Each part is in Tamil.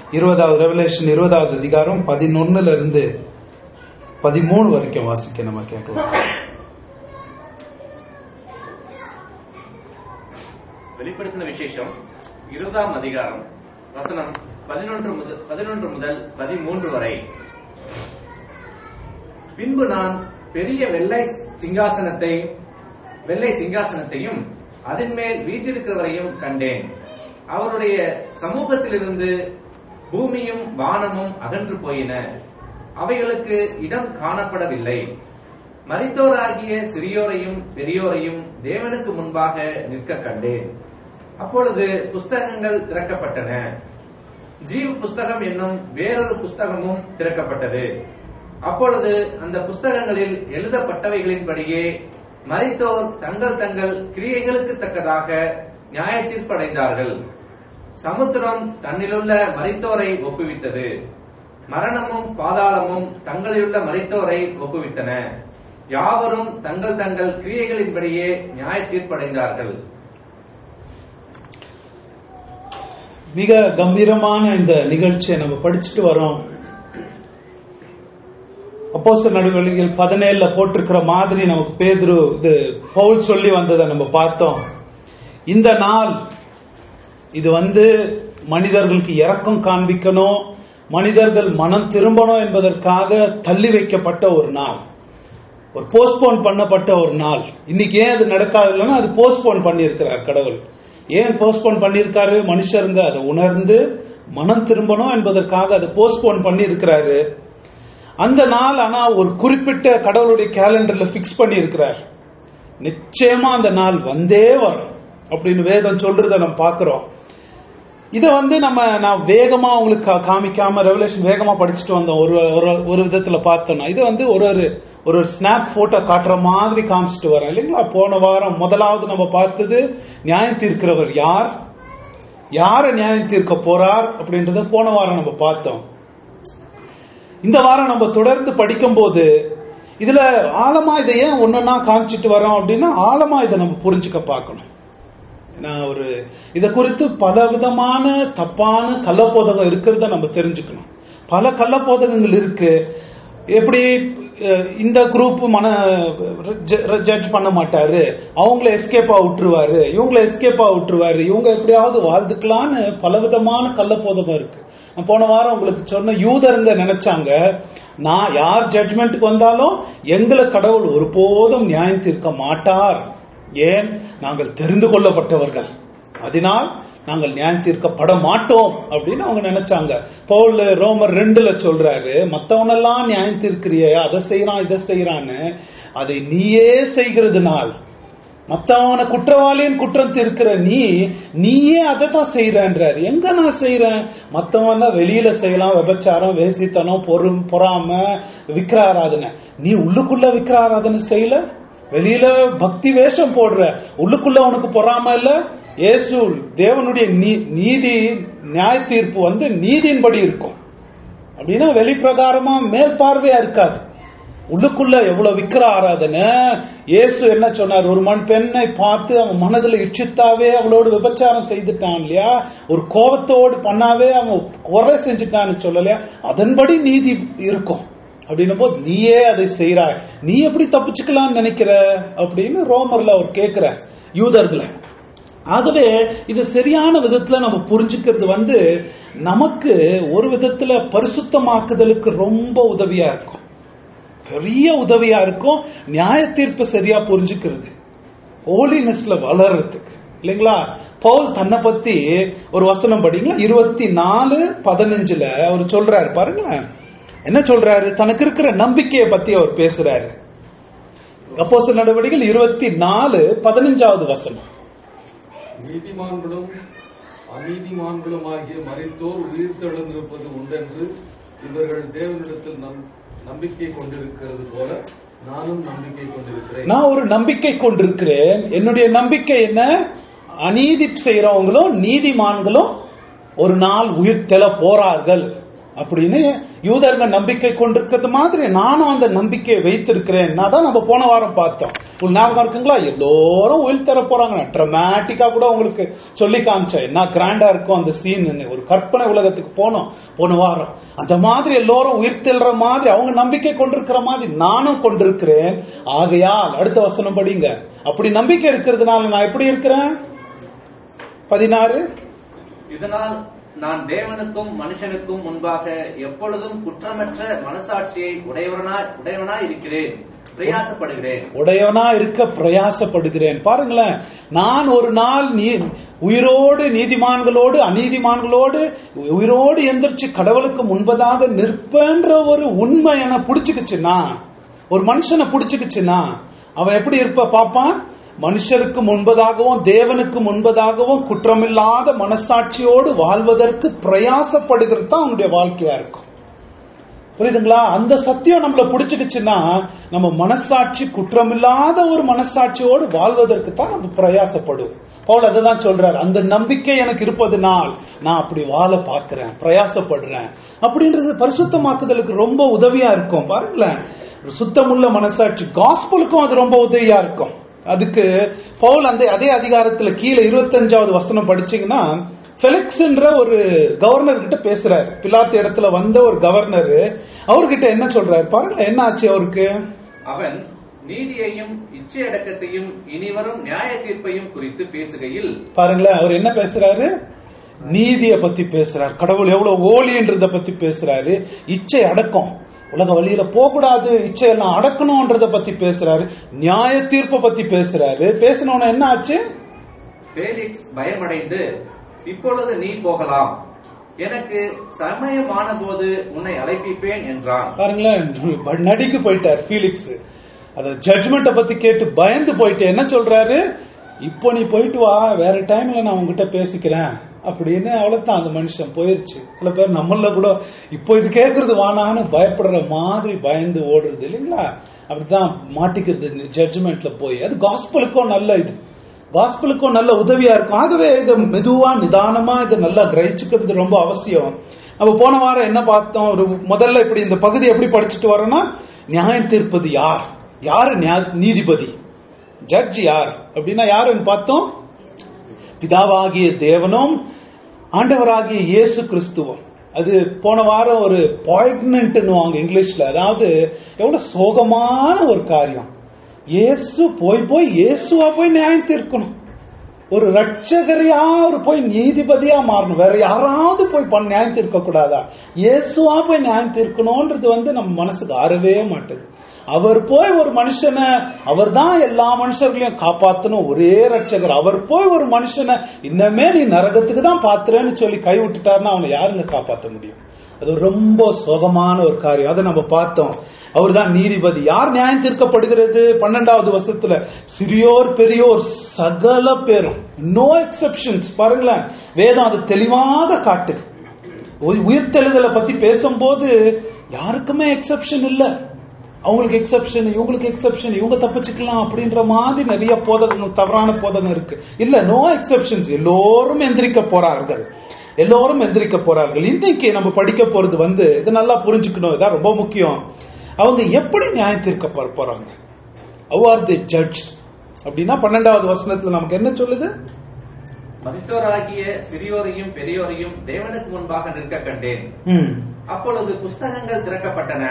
இருபதாவது ரெவலேஷன் இருபதாவது அதிகாரம் பதினொன்னுல இருந்து பதிமூணு வரைக்கும் வாசிக்க நம்ம கேட்கலாம் வெளிப்படுத்தின விசேஷம் இருபதாம் அதிகாரம் வசனம் பதினொன்று முதல் பதினொன்று முதல் பதிமூன்று வரை பின்பு நான் பெரிய வெள்ளை சிங்காசனத்தை வெள்ளை சிங்காசனத்தையும் அதன் மேல் வீற்றிருக்கிறவரையும் கண்டேன் அவருடைய சமூகத்திலிருந்து பூமியும் வானமும் அகன்று போயின அவைகளுக்கு இடம் காணப்படவில்லை மரித்தோராகிய சிறியோரையும் பெரியோரையும் தேவனுக்கு முன்பாக நிற்க கண்டேன் அப்பொழுது புஸ்தகங்கள் திறக்கப்பட்டன ஜீவ புஸ்தகம் என்னும் வேறொரு புஸ்தகமும் திறக்கப்பட்டது அப்பொழுது அந்த புஸ்தகங்களில் எழுதப்பட்டவைகளின்படியே மரித்தோர் தங்கள் தங்கள் கிரியைகளுக்கு தக்கதாக நியாய தீர்ப்படைந்தார்கள் சமுத்திரம் தன்னிலுள்ள மரித்தோரை ஒப்புவித்தது மரணமும் பாதாளமும் தங்களிலுள்ள மரித்தோரை ஒப்புவித்தன யாவரும் தங்கள் தங்கள் கிரியைகளின்படியே நியாய தீர்ப்படைந்தார்கள் மிக கம்பீரமான இந்த நிகழ்ச்சியை நம்ம படிச்சுட்டு வரோம் அப்போஸ்தலர் நடவடிக்கைகள் பதினேழுல போட்டிருக்கிற மாதிரி நமக்கு பேதுரு இது பவுல் சொல்லி வந்ததை நம்ம பார்த்தோம் இந்த நாள் இது வந்து மனிதர்களுக்கு இரக்கம் காண்பிக்கணும் மனிதர்கள் மனம் திரும்பணும் என்பதற்காக தள்ளி வைக்கப்பட்ட ஒரு நாள் ஒரு போஸ்ட்போன் பண்ணப்பட்ட ஒரு நாள் இன்னைக்கு ஏன் அது நடக்காது இல்லைன்னா அது போஸ்ட்போன் பண்ணியிருக்கிறார் கடவுள் ஏன் போஸ்ட்போன் பண்ணியிருக்காரு மனுஷருங்க அதை உணர்ந்து மனம் திரும்பணும் என்பதற்காக அதை போஸ்ட்போன் பண்ணி இருக்கிறாரு அந்த நாள் ஆனா ஒரு குறிப்பிட்ட கடவுளுடைய கேலண்டர்ல பிக்ஸ் பண்ணி இருக்கிறார் நிச்சயமா அந்த நாள் வந்தே வரும் அப்படின்னு வேதம் சொல்றத நம்ம பாக்குறோம் இத வந்து நம்ம நான் வேகமா உங்களுக்கு கா- காமிக்காம ரெவலேஷன் வேகமா படிச்சுட்டு வந்தோம் ஒரு ஒரு- ஒரு விதத்துல பார்த்தோம்னா இது வந்து ஒரு ஒரு ஒரு ஸ்னாப் போட்டோ காட்டுற மாதிரி காமிச்சிட்டு வரேன் இல்லைங்களா போன வாரம் முதலாவது நம்ம பார்த்தது நியாயம் தீர்க்கிறவர் யார் யாரை நியாயம் தீர்க்க போறார் அப்படின்றத போன வாரம் நம்ம பார்த்தோம் இந்த வாரம் நம்ம தொடர்ந்து படிக்கும்போது இதுல ஆழமா இதை ஏன் ஒன்னொன்னா காமிச்சிட்டு வரோம் அப்படின்னா ஆழமா இதை நம்ம புரிஞ்சுக்க பார்க்கணும் நான் ஒரு இத குறித்து பல விதமான தப்பான கள்ளப்போதகம் இருக்கிறத நம்ம தெரிஞ்சுக்கணும் பல கள்ளப்போதகங்கள் இருக்கு எப்படி அஹ், இந்த குரூப் மன ஜட்ஜ் பண்ண மாட்டாரு அவங்கள எஸ்கேப்பா விட்டுருவாரு இவங்கள எஸ்கேப்பா விட்டுருவாரு இவங்க எப்படியாவது வாழ்ந்துக்கலான்னு பலவிதமான கள்ளப்போதகம் இருக்கு நான் போன வாரம் உங்களுக்கு சொன்ன யூதருங்க நினைச்சாங்க நான் யார் ஜட்மெண்ட்டுக்கு வந்தாலும் எங்களை கடவுள் ஒருபோதும் நியாயம் தீர்க்க மாட்டார் ஏன் நாங்கள் தெரிந்து கொள்ளப்பட்டவர்கள் அதனால் நாங்கள் நியாயம் தீர்க்கப்பட மாட்டோம் அப்படின்னு அவங்க நினைச்சாங்க பவுல் ரோமர் ரெண்டுல சொல்றாரு மத்தவனெல்லாம் நியாயம் தீர்க்கிறிய அதை செய்யறான் இதை செய்யறான்னு அதை நீயே செய்கிறதுனால் மத்தவன குற்றவாளியின் குற்றம் தீர்க்கிற நீ நீயே அதை தான் செய்யறன்றாரு எங்க நான் செய்யறேன் மத்தவன் தான் வெளியில செய்யலாம் விபச்சாரம் வேசித்தனம் பொறும் பொறாம விக்கிர ஆராதனை நீ உள்ளுக்குள்ள விக்கிர ஆராதனை செய்யல வெளியில பக்தி வேஷம் போடுற உள்ளுக்குள்ள உனக்கு பொறாம இல்ல இயேசு தேவனுடைய நீ- நீதி நியாய தீர்ப்பு வந்து நீதியின்படி இருக்கும் அப்படின்னா வெளிப்பிரகாரமா மேல் பார்வையா இருக்காது உள்ளுக்குள்ள எவ்வளவு விக்கிர ஆராதனை இயேசு என்ன சொன்னார் ஒரு மண் பெண்ணை பார்த்து அவன் மனதுல இச்சித்தாவே அவளோடு விபச்சாரம் செய்துட்டான் இல்லையா ஒரு கோபத்தோடு பண்ணாவே அவன் குறை செஞ்சுட்டான்னு சொல்லலையா அதன்படி நீதி இருக்கும் அப்படின்னும் போது நீயே அதை செய்றாய் நீ எப்படி தப்பிச்சுக்கலாம்னு நினைக்கிற அப்படின்னு ரோமர்ல அவர் கேட்கிற யூதர்களை ஆகவே இது சரியான விதத்துல நம்ம புரிஞ்சுக்கிறது வந்து நமக்கு ஒரு விதத்துல பரிசுத்தமாக்குதலுக்கு ரொம்ப உதவியா இருக்கும் பெரிய உதவியா இருக்கும் நியாய தீர்ப்பு சரியா புரிஞ்சுக்கிறது ஹோலினஸ்ல வளர்றதுக்கு இல்லைங்களா பவுல் தன்னை பத்தி ஒரு வசனம் படிங்களா இருபத்தி நாலு பதினஞ்சுல அவர் சொல்றாரு பாருங்களேன் என்ன சொல்றாரு தனக்கு இருக்கிற நம்பிக்கையை பத்தி அவர் பேசுறாரு அப்போஸ்தலர் நடவடிக்கைகள் இருபத்தி நாலு பதினஞ்சாவது வசனம் நீதிமான்களும் அநீதிமான்களும் ஆகிய மறைத்தோர் உயிர் தெழுந்திருப்பது உண்டென்று இவர்கள் தேவனிடத்தில் நம்- நம்பிக்கை கொண்டிருக்கிறது போல நானும் நம்பிக்கை கொண்டிருக்கிறேன் நான் ஒரு நம்பிக்கை கொண்டிருக்கிறேன் என்னுடைய நம்பிக்கை என்ன அநீதி செய்யறவங்களும் நீதிமான்களும் ஒரு நாள் உயிர் தெள போறார்கள் அப்படின்னு யூதருங்க நம்பிக்கை கொண்டிருக்கிறது மாதிரி நானும் அந்த நம்பிக்கையை வைத்திருக்கிறேன் நான் தான் நம்ம போன வாரம் பார்த்தோம் உங்களுக்கு ஞாபகம் இருக்குங்களா எல்லோரும் உயிர் தர போறாங்க ட்ரமாட்டிக்கா கூட உங்களுக்கு சொல்லி காமிச்சேன் என்ன கிராண்டா இருக்கும் அந்த சீன் ஒரு கற்பனை உலகத்துக்கு போனோம் போன வாரம் அந்த மாதிரி எல்லோரும் உயிர் தெல்ற மாதிரி அவங்க நம்பிக்கை கொண்டிருக்கிற மாதிரி நானும் கொண்டிருக்கிறேன் ஆகையால் அடுத்த வசனம் படிங்க அப்படி நம்பிக்கை இருக்கிறதுனால நான் எப்படி இருக்கிறேன் பதினாறு இதனால் நான் தேவனுக்கும் மனுஷனுக்கும் முன்பாக எப்பொழுதும் குற்றமற்ற மனசாட்சியை உடையவனாய் உடையவனாய் இருக்கிறேன் பிரயாசப்படுகிறேன் உடையவனா இருக்க பிரயாசப்படுகிறேன் பாருங்களேன் நான் ஒரு நாள் நீ உயிரோடு நீதிமான்களோடு அநீதிமான்களோடு உயிரோடு எந்திரிச்சு கடவுளுக்கு முன்பதாக நிற்பன்ற ஒரு உண்மை என புடிச்சுக்குச்சுன்னா ஒரு மனுஷனை புடிச்சுக்குச்சுன்னா அவன் எப்படி இருப்ப பாப்பான் மனுஷருக்கு முன்பதாகவும் தேவனுக்கு முன்பதாகவும் குற்றமில்லாத மனசாட்சியோடு வாழ்வதற்கு பிரயாசப்படுகிறது தான் அவனுடைய வாழ்க்கையா இருக்கும் புரியுதுங்களா அந்த சத்தியம் நம்மள புடிச்சுக்குச்சுன்னா நம்ம மனசாட்சி குற்றமில்லாத ஒரு மனசாட்சியோடு வாழ்வதற்கு தான் நம்ம பிரயாசப்படுவோம் பவுல் அதுதான் சொல்றாரு அந்த நம்பிக்கை எனக்கு இருப்பதனால் நான் அப்படி வாழ பார்க்கிறேன் பிரயாசப்படுறேன் அப்படின்றது பரிசுத்தமாக்குதலுக்கு ரொம்ப உதவியா இருக்கும் பாருங்களேன் ஒரு சுத்தமுள்ள மனசாட்சி காஸ்பலுக்கும் அது ரொம்ப உதவியா இருக்கும் அதுக்கு பவுல் அந்த அதே அதிகாரத்துல கீழே இருபத்தஞ்சாவது வசனம் படிச்சீங்கன்னா ஃபெலிக்ஸ் என்ற ஒரு கவர்னர் கிட்ட பேசுறாரு பிலாத்து இடத்துல வந்த ஒரு கவர்னர் அவர்கிட்ட என்ன சொல்றாரு பாருங்க என்ன ஆச்சு அவருக்கு அவன் நீதியையும் இச்சையடக்கத்தையும் இனிவரும் நியாய தீர்ப்பையும் குறித்து பேசுகையில் பாருங்களேன் அவர் என்ன பேசுறாரு நீதிய பத்தி பேசுறாரு கடவுள் எவ்வளவு ஓலின்றத பத்தி பேசுறாரு இச்சை அடக்கம் உலக வழியில போகக்கூடாது இச்சையெல்லாம் அடக்கணும்ன்றத பத்தி பேசுறாரு நியாய தீர்ப்பை பத்தி பேசுறாரு பேசினவன என்ன ஆச்சு பேலிக்ஸ் பயமடைந்து இப்பொழுது நீ போகலாம் எனக்கு சமயமான போது உன்னை அழைப்பிப்பேன் என்றான் பாருங்களேன் நடிக்கு போயிட்டார் ஃபீலிக்ஸ் அத ஜட்மெண்ட்டை பத்தி கேட்டு பயந்து போயிட்டு என்ன சொல்றாரு இப்போ நீ போயிட்டு வா வேற டைம்ல நான் உங்ககிட்ட பேசிக்கிறேன் அப்படின்னு அவ்வளவுதான் அந்த மனுஷன் போயிருச்சு சில பேர் நம்மள கூட இப்போ இது கேட்கறது வானான்னு பயப்படுற மாதிரி பயந்து ஓடுறது இல்லைங்களா அப்படிதான் மாட்டிக்கிறது ஜட்ஜ்மெண்ட்ல போய் அது காஸ்பலுக்கும் நல்ல இது காஸ்பலுக்கும் நல்ல உதவியா இருக்கும் ஆகவே இதை மெதுவா நிதானமா இதை நல்லா கிரகிச்சுக்கிறது ரொம்ப அவசியம் நம்ம போன வாரம் என்ன பார்த்தோம் ஒரு முதல்ல இப்படி இந்த பகுதி எப்படி படிச்சுட்டு வரோம்னா நியாயம் தீர்ப்பது யார் யாரு நியா- நீதிபதி ஜட்ஜ் யார் அப்படின்னா யாருன்னு பார்த்தோம் பிதாவாகிய தேவனும் ஆண்டவராகிய இயேசு கிறிஸ்துவும் அது போன வாரம் ஒரு பாய்க்னன்ட்னுவாங்க இங்கிலீஷ்ல அதாவது எவ்வளவு சோகமான ஒரு காரியம் இயேசு போய் போய் இயேசுவா போய் நியாயம் தீர்க்கணும் ஒரு ரட்சகரையா அவர் போய் நீதிபதியா மாறணும் வேற யாராவது போய் பண்ண நியாயம் தீர்க்க கூடாதா இயேசுவா போய் நியாயம் தீர்க்கணும்ன்றது வந்து நம்ம மனசுக்கு ஆறவே மாட்டேது அவர் போய் ஒரு மனுஷனை அவர் தான் எல்லா மனுஷர்களையும் காப்பாத்தணும் ஒரே ரட்சகர் அவர் போய் ஒரு மனுஷனை இன்னமே நீ நரகத்துக்கு தான் பாத்துறேன்னு சொல்லி கை விட்டுட்டாருன்னா அவனை யாருங்க காப்பாத்த முடியும் அது ஒரு ரொம்ப சோகமான ஒரு காரியம் அதை நம்ம பார்த்தோம் அவர் தான் நீதிபதி யார் நியாயம் தீர்க்கப்படுகிறது பன்னெண்டாவது வருஷத்துல சிறியோர் பெரியோர் சகல பேரும் நோ எக்ஸெப்ஷன்ஸ் பாருங்களேன் வேதம் அது தெளிவாக காட்டுது உய்- உயிர்த்தெழுதலை பத்தி பேசும்போது யாருக்குமே எக்ஸெப்ஷன் இல்ல அவங்களுக்கு எக்ஸெப்ஷன் இவங்களுக்கு எக்ஸெப்ஷன் இவங்க தப்பிச்சுக்கலாம் அப்படின்ற மாதிரி நிறைய போதகங்கள் தவறான போதகம் இருக்கு இல்ல நோ எக்ஸெப்ஷன்ஸ் எல்லோரும் எந்திரிக்க போறார்கள் எல்லோரும் எந்திரிக்க போறார்கள் இன்னைக்கு நம்ம படிக்க போறது வந்து இது நல்லா புரிஞ்சுக்கணும் இதான் ரொம்ப முக்கியம் அவங்க எப்படி நியாயம் தீர்க்க போறாங்க how are they judged அப்படின்னா பன்னெண்டாவது வசனத்துல நமக்கு என்ன சொல்லுது மரித்தோராகிய சிறியோரையும் பெரியோரையும் தேவனுக்கு முன்பாக நிற்க கண்டேன் ம். அப்பொழுது புஸ்தகங்கள் திறக்கப்பட்டன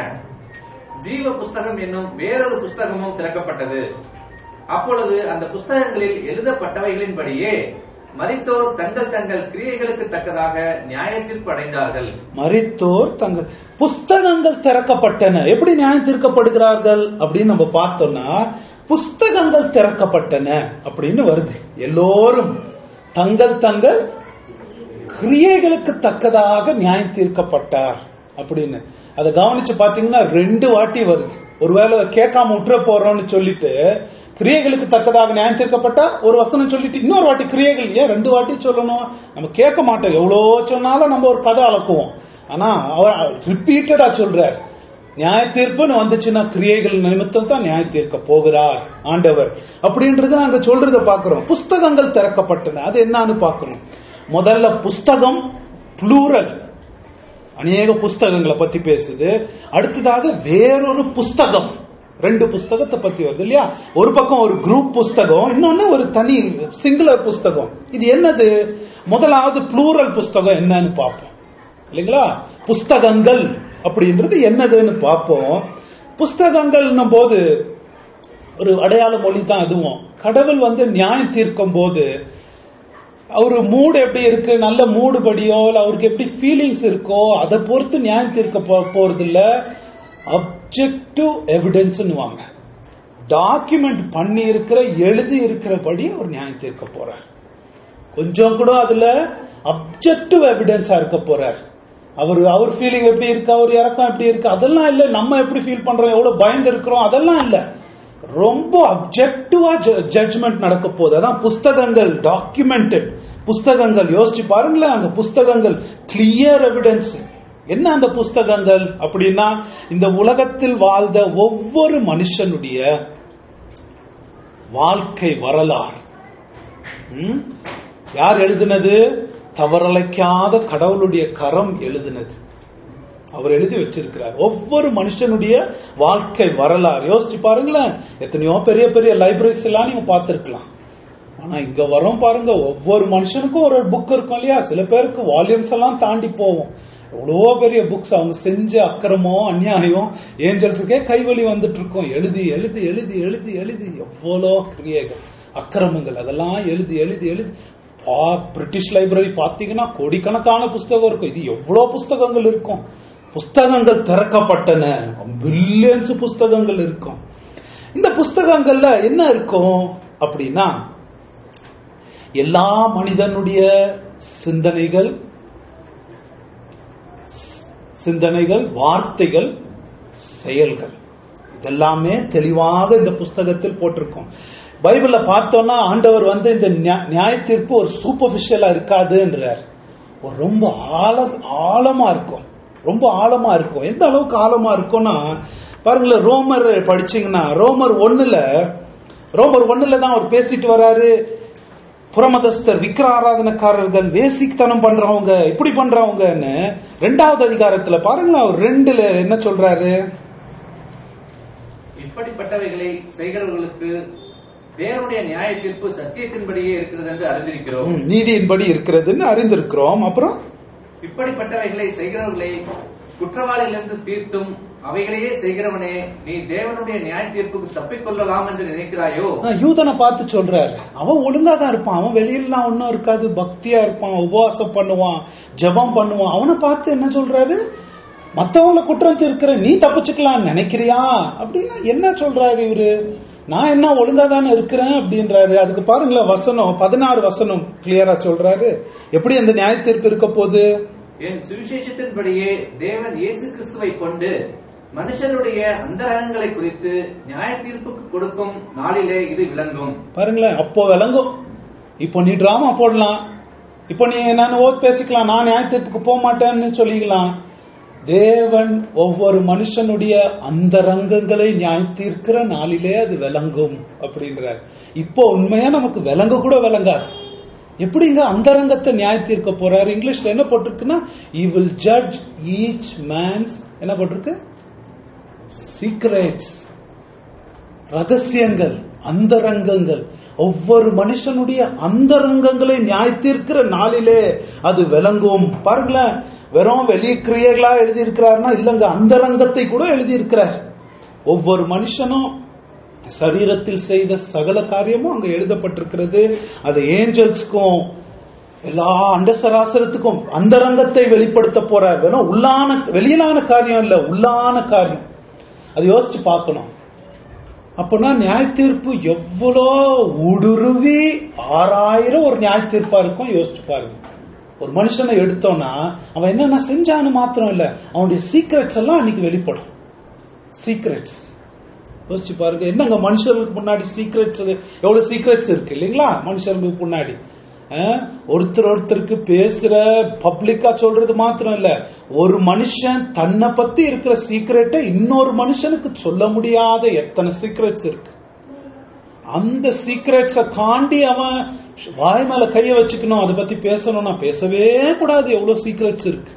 ஜீவ புஸ்தகம் என்னும் வேறொரு புஸ்தகமும் திறக்கப்பட்டது அப்பொழுது அந்த புஸ்தகங்களில் எழுதப்பட்டவைகளின்படியே மரித்தோர் தங்கள் தங்கள் கிரியைகளுக்கு தக்கதாக நியாயத்தீர்ப்பு அடைந்தார்கள் மரித்தோர் தங்கள் புஸ்தகங்கள் திறக்கப்பட்டன எப்படி நியாயம் தீர்க்கப்படுகிறார்கள் அப்படின்னு நம்ம பார்த்தோம்னா புஸ்தகங்கள் திறக்கப்பட்டன அப்படின்னு வருது எல்லோரும் தங்கள் தங்கள் கிரியைகளுக்கு தக்கதாக நியாயம் தீர்க்கப்பட்டார் அப்படின்னு அதை கவனிச்சு பாத்தீங்கன்னா ரெண்டு வாட்டி வருது ஒருவேளை கேட்காம விட்டுற போறோம்னு சொல்லிட்டு கிரியைகளுக்கு தக்கதாக நியாயம் தீர்க்கப்பட்டா ஒரு வசனம் சொல்லிட்டு இன்னொரு வாட்டி கிரியைகள் ஏன் ரெண்டு வாட்டி சொல்லணும் நம்ம கேட்க மாட்டோம் எவ்வளோ சொன்னாலும் நம்ம ஒரு கதை அளக்குவோம் ஆனா அவர் ரிப்பீட்டடா சொல்றார் நியாய தீர்ப்புன்னு வந்துச்சுன்னா கிரியைகள் நிமித்தம் தான் நியாய தீர்க்க போகிறார் ஆண்டவர் அப்படின்றத நாங்க சொல்றத பாக்குறோம் புஸ்தகங்கள் திறக்கப்பட்டன அது என்னன்னு பார்க்கணும் முதல்ல புஸ்தகம் ப்ளூரல் அநேக புஸ்தகங்களை பத்தி பேசுது அடுத்ததாக வேறொரு புஸ்தகம் ரெண்டு புஸ்தகத்தை பத்தி வருது இல்லையா ஒரு பக்கம் ஒரு குரூப் புஸ்தகம் இன்னொன்னு ஒரு தனி சிங்குலர் புஸ்தகம் இது என்னது முதலாவது ப்ளூரல் புஸ்தகம் என்னன்னு பார்ப்போம் இல்லைங்களா புஸ்தகங்கள் அப்படின்றது என்னதுன்னு பார்ப்போம் புஸ்தகங்கள்னும் போது ஒரு அடையாள மொழி தான் அதுவும் கடவுள் வந்து நியாயம் தீர்க்கும் போது அவரு மூடு எப்படி இருக்கு நல்ல மூடு படியோ இல்ல அவருக்கு எப்படி ஃபீலிங்ஸ் இருக்கோ அதை பொறுத்து நியாயம் தீர்க்க போ- போறது இல்ல அப்ஜெக்டிவ் எவிடன்ஸ்னுவாங்க டாக்குமெண்ட் பண்ணி இருக்கிற எழுதி இருக்கிறபடி அவர் நியாயம் தீர்க்க போறார் கொஞ்சம் கூட அதுல அப்ஜெக்டிவ் எவிடன்ஸா இருக்க போறார் அவர் அவர் ஃபீலிங் எப்படி இருக்கு அவர் இறக்கம் எப்படி இருக்கு அதெல்லாம் இல்ல நம்ம எப்படி ஃபீல் பண்றோம் எவ்வளவு பயந்து இருக்கிறோம் அதெல்லாம் இல்ல ரொம்ப அப்ஜெக்டிவா ஜட்ஜ்மெண்ட் நடக்க போகுது அதான் புஸ்தகங்கள் டாக்குமெண்டட் புஸ்தகங்கள் யோசிச்சு பாருங்களேன் அங்க புஸ்தகங்கள் கிளியர் எவிடன்ஸ் என்ன அந்த புஸ்தகங்கள் அப்படின்னா இந்த உலகத்தில் வாழ்ந்த ஒவ்வொரு மனுஷனுடைய வாழ்க்கை வரலாறு ம்? யார் எழுதினது தவறலைக்காத கடவுளுடைய கரம் எழுதினது அவர் எழுதி வச்சிருக்கிறார் ஒவ்வொரு மனுஷனுடைய வாழ்க்கை வரலாறு யோசிச்சு பாருங்களேன் எத்தனையோ பெரிய பெரிய லைப்ரரிஸ் எல்லாம் நீங்க பார்த்திருக்கலாம் ஆனா இங்க வரோம் பாருங்க ஒவ்வொரு மனுஷனுக்கும் ஒரு புக் இருக்கும் இல்லையா சில பேருக்கு வால்யூம்ஸ் எல்லாம் தாண்டி போவோம் எவ்வளவோ பெரிய புக்ஸ் அவங்க செஞ்ச அக்கிரமம் அநியாயம் ஏஞ்சல்ஸுக்கே கைவலி வந்துட்டு இருக்கும் எழுதி எழுதி எழுதி எழுதி எழுதி எவ்வளோ கிரியைகள் அக்கிரமங்கள் அதெல்லாம் எழுதி எழுதி எழுதி பா பிரிட்டிஷ் லைப்ரரி பாத்தீங்கன்னா கோடிக்கணக்கான புஸ்தகம் இருக்கும் இது எவ்வளவு புஸ்தகங்கள் இருக்கும் புஸ்தகங்கள் திறக்கப்பட்டன பில்லியன்ஸ் புஸ்தகங்கள் இருக்கும் இந்த புஸ்தகங்கள்ல என்ன இருக்கும் அப்படின்னா எல்லா மனிதனுடைய சிந்தனைகள் சிந்தனைகள் வார்த்தைகள் செயல்கள் இதெல்லாமே தெளிவாக இந்த புஸ்தகத்தில் போட்டிருக்கும் பைபிள்ல பார்த்தோம்னா ஆண்டவர் வந்து இந்த நியா- நியாய தீர்ப்பு ஒரு சூப்பர்ஃபிஷியலா இருக்காதுன்றார் ஒரு ரொம்ப ஆழ ஆழமா இருக்கும் ரொம்ப ஆழமா இருக்கும் எந்த அளவுக்கு ஆழமா இருக்கும்னா பாருங்களேன் ரோமர் படிச்சீங்கன்னா ரோமர் ஒண்ணுல ரோமர் ஒண்ணுல தான் அவர் பேசிட்டு வராரு புறமதஸ்தர் விக்கிர ஆராதனக்காரர்கள் வேசித்தனம் பண்றவங்க இப்படி பண்றவங்கன்னு ரெண்டாவது அதிகாரத்துல பாருங்களேன் அவர் ரெண்டுல என்ன சொல்றாரு இப்படிப்பட்டவைகளை செய்கிறவர்களுக்கு தேவனுடைய நியாய தீர்ப்பு சத்தியத்தின்படியே இருக்கிறது என்று அறிந்திருக்கிறோம் ம், நீதியின்படி இருக்கிறதுன்னு அறிந்திருக்கிறோம் அப்புறம் இப்படிப்பட்டவைகளை செய்கிறவர்களை குற்றவாளியிலிருந்து தீர்த்தும் அவைகளையே செய்கிறவனே நீ தேவனுடைய நியாய தீர்ப்புக்கு தப்பிக்கொள்ளலாம் என்று நினைக்கிறாயோ ஆ, யூதனை பார்த்து சொல்றாரு அவன் ஒழுங்கா தான் இருப்பான் அவன் வெளியிலாம் ஒன்னும் இருக்காது பக்தியா இருப்பான் உபவாசம் பண்ணுவான் ஜெபம் பண்ணுவான் அவனை பார்த்து என்ன சொல்றாரு மத்தவங்கள குற்றம் தீர்க்கிற நீ தப்பிச்சுக்கலாம் நினைக்கிறியா அப்படின்னா என்ன சொல்றாரு இவரு நான் என்ன ஒழுங்கா தானே இருக்கிறேன் அப்படின்றாரு அதுக்கு பாருங்களேன் வசனம் பதினாறு வசனம் கிளியரா சொல்றாரு எப்படி அந்த நியாய தீர்ப்பு இருக்க போகுது என் சுவிசேஷத்தின்படியே தேவன் இயேசு கிறிஸ்துவை கொண்டு மனுஷருடைய அந்தரங்கங்களை குறித்து நியாய தீர்ப்புக்கு கொடுக்கும் நாளிலே இது விளங்கும் பாருங்களேன் அப்போ விளங்கும் இப்போ நீ டிராமா போடலாம் இப்போ நீ நான் ஓத் பேசிக்கலாம் நான் நியாயத்தீர்ப்புக்கு போக மாட்டேன்னு சொல்லிக்கலாம் தேவன் ஒவ்வொரு மனுஷனுடைய அந்த ரங்கங்களை நியாய தீர்க்கிற நாளிலே அது விளங்கும் அப்படின்றார் இப்போ உண்மையா நமக்கு விளங்க கூட விளங்காது எப்படிங்க அந்த ரங்கத்தை நியாய தீர்க்க போறாரு இங்கிலீஷ்ல என்ன போட்டிருக்குன்னா he will judge each man's என்ன போட்டிருக்கு சீக்ரெட்ஸ் ரகசியங்கள் அந்தரங்கங்கள் ஒவ்வொரு மனுஷனுடைய அந்தரங்கங்களை நியாய தீர்க்கிற நாளிலே அது விளங்கும் பாருங்களேன் வெறும் வெளி கிரியைகளா எழுதி இருக்கிறாருன்னா இல்லங்க அந்தரங்கத்தை கூட எழுதி இருக்கிறார் ஒவ்வொரு மனுஷனும் சரீரத்தில் செய்த சகல காரியமும் அங்க எழுதப்பட்டிருக்கிறது அது ஏஞ்சல்ஸ்க்கும் எல்லா அண்டசராசரத்துக்கும் அந்தரங்கத்தை வெளிப்படுத்த போறார் வெறும் உள்ளான வெளியிலான காரியம் இல்ல உள்ளான காரியம் அது யோசிச்சு பார்க்கணும் அப்பனா நியாய தீர்ப்பு எவ்வளோ ஊடுருவி ஆறாயிரம் ஒரு நியாய தீர்ப்பா இருக்கும் யோசிச்சு பாருங்க ஒரு மனுஷனை எடுத்தோம்னா அவன் என்னென்ன செஞ்சான்னு மாத்திரம் இல்ல அவனுடைய சீக்ரெட்ஸ் எல்லாம் அன்னைக்கு வெளிப்படும் சீக்ரெட்ஸ் யோசிச்சு பாருங்க என்னங்க மனுஷர்களுக்கு முன்னாடி சீக்ரெட்ஸ் எவ்வளவு சீக்ரெட்ஸ் இருக்கு இல்லைங்களா மனுஷர்களுக்கு முன்னாடி அஹ், ஒருத்தர் ஒருத்தருக்கு பேசுற பப்ளிக்கா சொல்றது மாத்திரம் இல்ல ஒரு மனுஷன் தன்னை பத்தி இருக்கிற சீக்ரெட்டை இன்னொரு மனுஷனுக்கு சொல்ல முடியாத எத்தனை சீக்ரெட்ஸ் இருக்கு அந்த சீக்ரெட்ஸ காண்டி அவன் வாய் மேல கைய வச்சுக்கணும் அதை பத்தி பேசணும்னா பேசவே கூடாது எவ்வளவு சீக்ரெட்ஸ் இருக்கு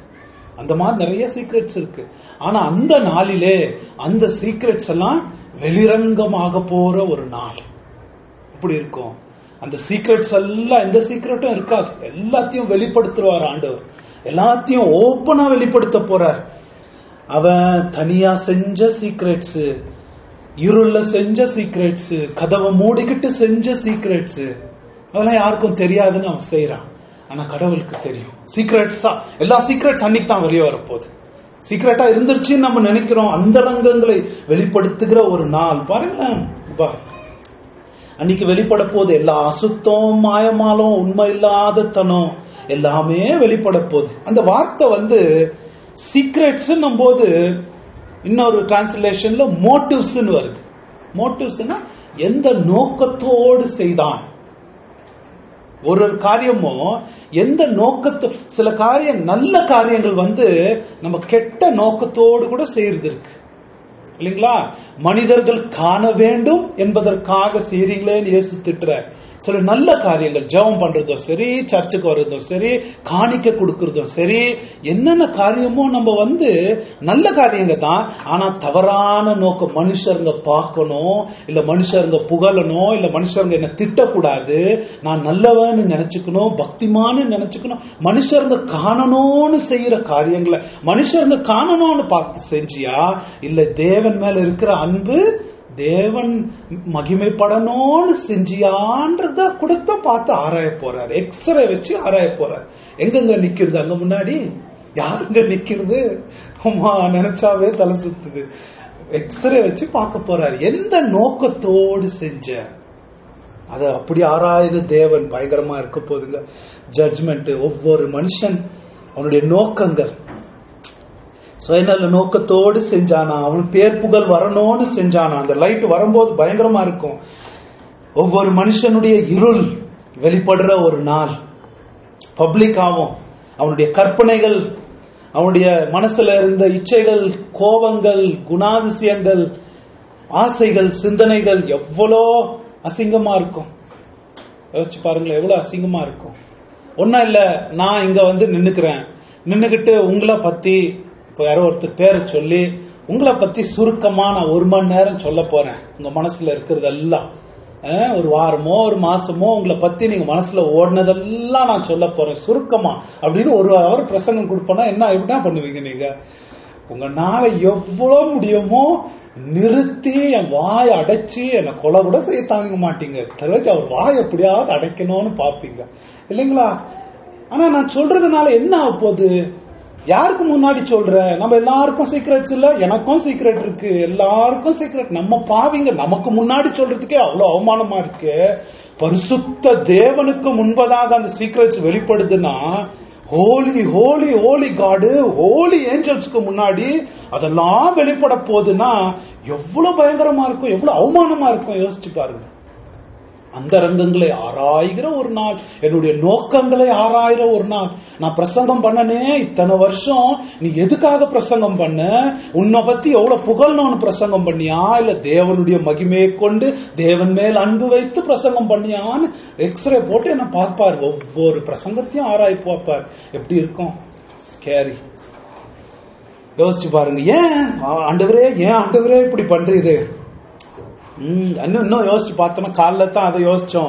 அந்த மாதிரி நிறைய சீக்ரெட்ஸ் இருக்கு ஆனா அந்த நாளிலே அந்த சீக்ரெட்ஸ் எல்லாம் வெளிரங்கமாக போற ஒரு நாள் இப்படி இருக்கும் அந்த சீக்ரெட்ஸ் எல்லாம் எந்த சீக்ரெட்டும் இருக்காது எல்லாத்தையும் வெளிப்படுத்துவார் ஆண்டவர் எல்லாத்தையும் ஓப்பனா வெளிப்படுத்த போறார் அவன் தனியா செஞ்ச சீக்ரெட்ஸ் இருள செஞ்ச சீக்ரெட்ஸ் கதவை மூடிக்கிட்டு செஞ்ச சீக்ரெட்ஸ் அதெல்லாம் யாருக்கும் தெரியாதுன்னு அவன் செய்யறான் ஆனா கடவுளுக்கு தெரியும் சீக்ரெட்ஸா எல்லா சீக்ரெட்ஸ் அன்னைக்கு தான் வெளியே வரப்போகுது சீக்ரெட்டா இருந்துருச்சுன்னு நம்ம நினைக்கிறோம் அந்த ரங்கங்களை வெளிப்படுத்துகிற ஒரு நாள் பாருங்களேன் பா. அன்னைக்கு வெளிப்பட போகுது எல்லா அசுத்தம் மாயமாலும் உண்மை இல்லாத தனம் எல்லாமே வெளிப்பட போகுது அந்த வார்த்தை வந்து சீக்ரெட்ஸ் போது இன்னொரு டிரான்ஸ்லேஷன்ல மோட்டிவ்ஸ் வருது மோட்டிவ்ஸ்னா எந்த நோக்கத்தோடு செய்தான் ஒரு ஒரு காரியமும் எந்த நோக்கத்தோ சில காரியம் நல்ல காரியங்கள் வந்து நம்ம கெட்ட நோக்கத்தோடு கூட செய்யறது இருக்கு இல்லைங்களா மனிதர்கள் காண வேண்டும் என்பதற்காக செய்றீங்களேன்னு இயேசு திட்டுற சில நல்ல காரியங்கள் ஜெபம் பண்றதும் சரி சர்ச்சுக்கு வர்றதும் சரி காணிக்க கொடுக்கறதும் சரி என்னென்ன காரியமோ நம்ம வந்து நல்ல காரியங்க தான் ஆனா தவறான நோக்கம் மனுஷருங்க பார்க்கணும் இல்ல மனுஷருங்க புகழணும் இல்ல மனுஷருங்க என்ன திட்டக்கூடாது நான் நல்லவன்னு நினைச்சுக்கணும் பக்திமான்னு நினைச்சுக்கணும் மனுஷருங்க காணணும்னு செய்யற காரியங்களை மனுஷருங்க காணணும்னு பார்த்து செஞ்சியா இல்ல தேவன் மேல இருக்கிற அன்பு தேவன் மகிமைப்படணும்னு செஞ்சியான்றத கொடுத்த பார்த்து ஆராய போறாரு எக்ஸ்ரே வச்சு ஆராய போறாரு எங்கெங்க நிக்கிறது அங்க முன்னாடி யாருங்க நிக்கிறது அம்மா நினைச்சாவே தலை சுத்துது எக்ஸ்ரே வச்சு பார்க்க போறாரு எந்த நோக்கத்தோடு செஞ்ச அத அப்படி ஆராயுது தேவன் பயங்கரமா இருக்க போதுங்க ஜட்ஜ்மெண்ட் ஒவ்வொரு மனுஷன் அவனுடைய நோக்கங்கள் சுயநல நோக்கத்தோடு செஞ்சானா அவன் பேர் புகழ் வரணும்னு செஞ்சானா அந்த லைட் வரும்போது பயங்கரமா இருக்கும் ஒவ்வொரு மனுஷனுடைய இருள் வெளிப்படுற ஒரு நாள் பப்ளிக் ஆகும் அவனுடைய கற்பனைகள் அவனுடைய மனசுல இருந்த இச்சைகள் கோபங்கள் குணாதிசயங்கள் ஆசைகள் சிந்தனைகள் எவ்வளோ அசிங்கமா இருக்கும் யோசிச்சு பாருங்களேன் எவ்வளவு அசிங்கமா இருக்கும் ஒன்னும் இல்ல நான் இங்க வந்து நின்னுக்கிறேன் நின்னுகிட்டு உங்களை பத்தி இப்போ யாரோ ஒருத்தர் பேரை சொல்லி உங்களை பத்தி சுருக்கமா நான் ஒரு மணி நேரம் சொல்ல போறேன் உங்க மனசுல இருக்கிறதெல்லாம் அஹ், ஒரு வாரமோ ஒரு மாசமோ உங்களை பத்தி நீங்க மனசுல ஓடினதெல்லாம் நான் சொல்ல போறேன் சுருக்கமா அப்படின்னு ஒரு அவர் பிரசங்கம் கொடுப்போனா என்ன என்ன பண்ணுவீங்க நீங்க உங்களால எவ்வளவு முடியுமோ நிறுத்தி என் வாயை அடைச்சு என்னை கொலை கூட செய்ய தாங்க மாட்டீங்க தெரிஞ்சு அவர் வாயை எப்படியாவது அடைக்கணும்னு பாப்பீங்க இல்லைங்களா ஆனா நான் சொல்றதுனால என்ன ஆக போகுது யாருக்கு முன்னாடி சொல்ற நம்ம எல்லாருக்கும் சீக்ரெட்ஸ் இல்ல எனக்கும் சீக்ரெட் இருக்கு எல்லாருக்கும் சீக்ரெட் நம்ம பாவிங்க நமக்கு முன்னாடி சொல்றதுக்கே அவ்வளவு அவமானமா இருக்கு பரிசுத்த தேவனுக்கு முன்பதாக அந்த சீக்ரெட்ஸ் வெளிப்படுதுன்னா holy holy holy god holy ஏஞ்சல்ஸ்க்கு முன்னாடி அதெல்லாம் வெளிப்பட போகுதுன்னா எவ்வளவு பயங்கரமா இருக்கும் எவ்வளவு அவமானமா இருக்கும் யோசிச்சு பாருங்க அந்த ரங்கங்களை ஆராய்கிற ஒரு நாள் என்னுடைய நோக்கங்களை ஆராயிற ஒரு நாள் நான் பிரசங்கம் பண்ணனே இத்தனை வருஷம் நீ எதுக்காக பிரசங்கம் பண்ண உன்னை பத்தி எவ்வளவு புகழ்னு பிரசங்கம் பண்ணியா இல்ல தேவனுடைய மகிமையை கொண்டு தேவன் மேல் அன்பு வைத்து பிரசங்கம் பண்ணியான்னு எக்ஸ்ரே போட்டு என்ன பார்ப்பார் ஒவ்வொரு பிரசங்கத்தையும் ஆராய் பார்ப்பார் எப்படி இருக்கும் ஸ்கேரி யோசிச்சு பாருங்க ஏன் ஆண்டவரே ஏன் ஆண்டவரே இப்படி பண்றீரு ம், இன்னும் இன்னும் யோசிச்சு பார்த்தோம்னா காலைல தான் அதை யோசிச்சோம்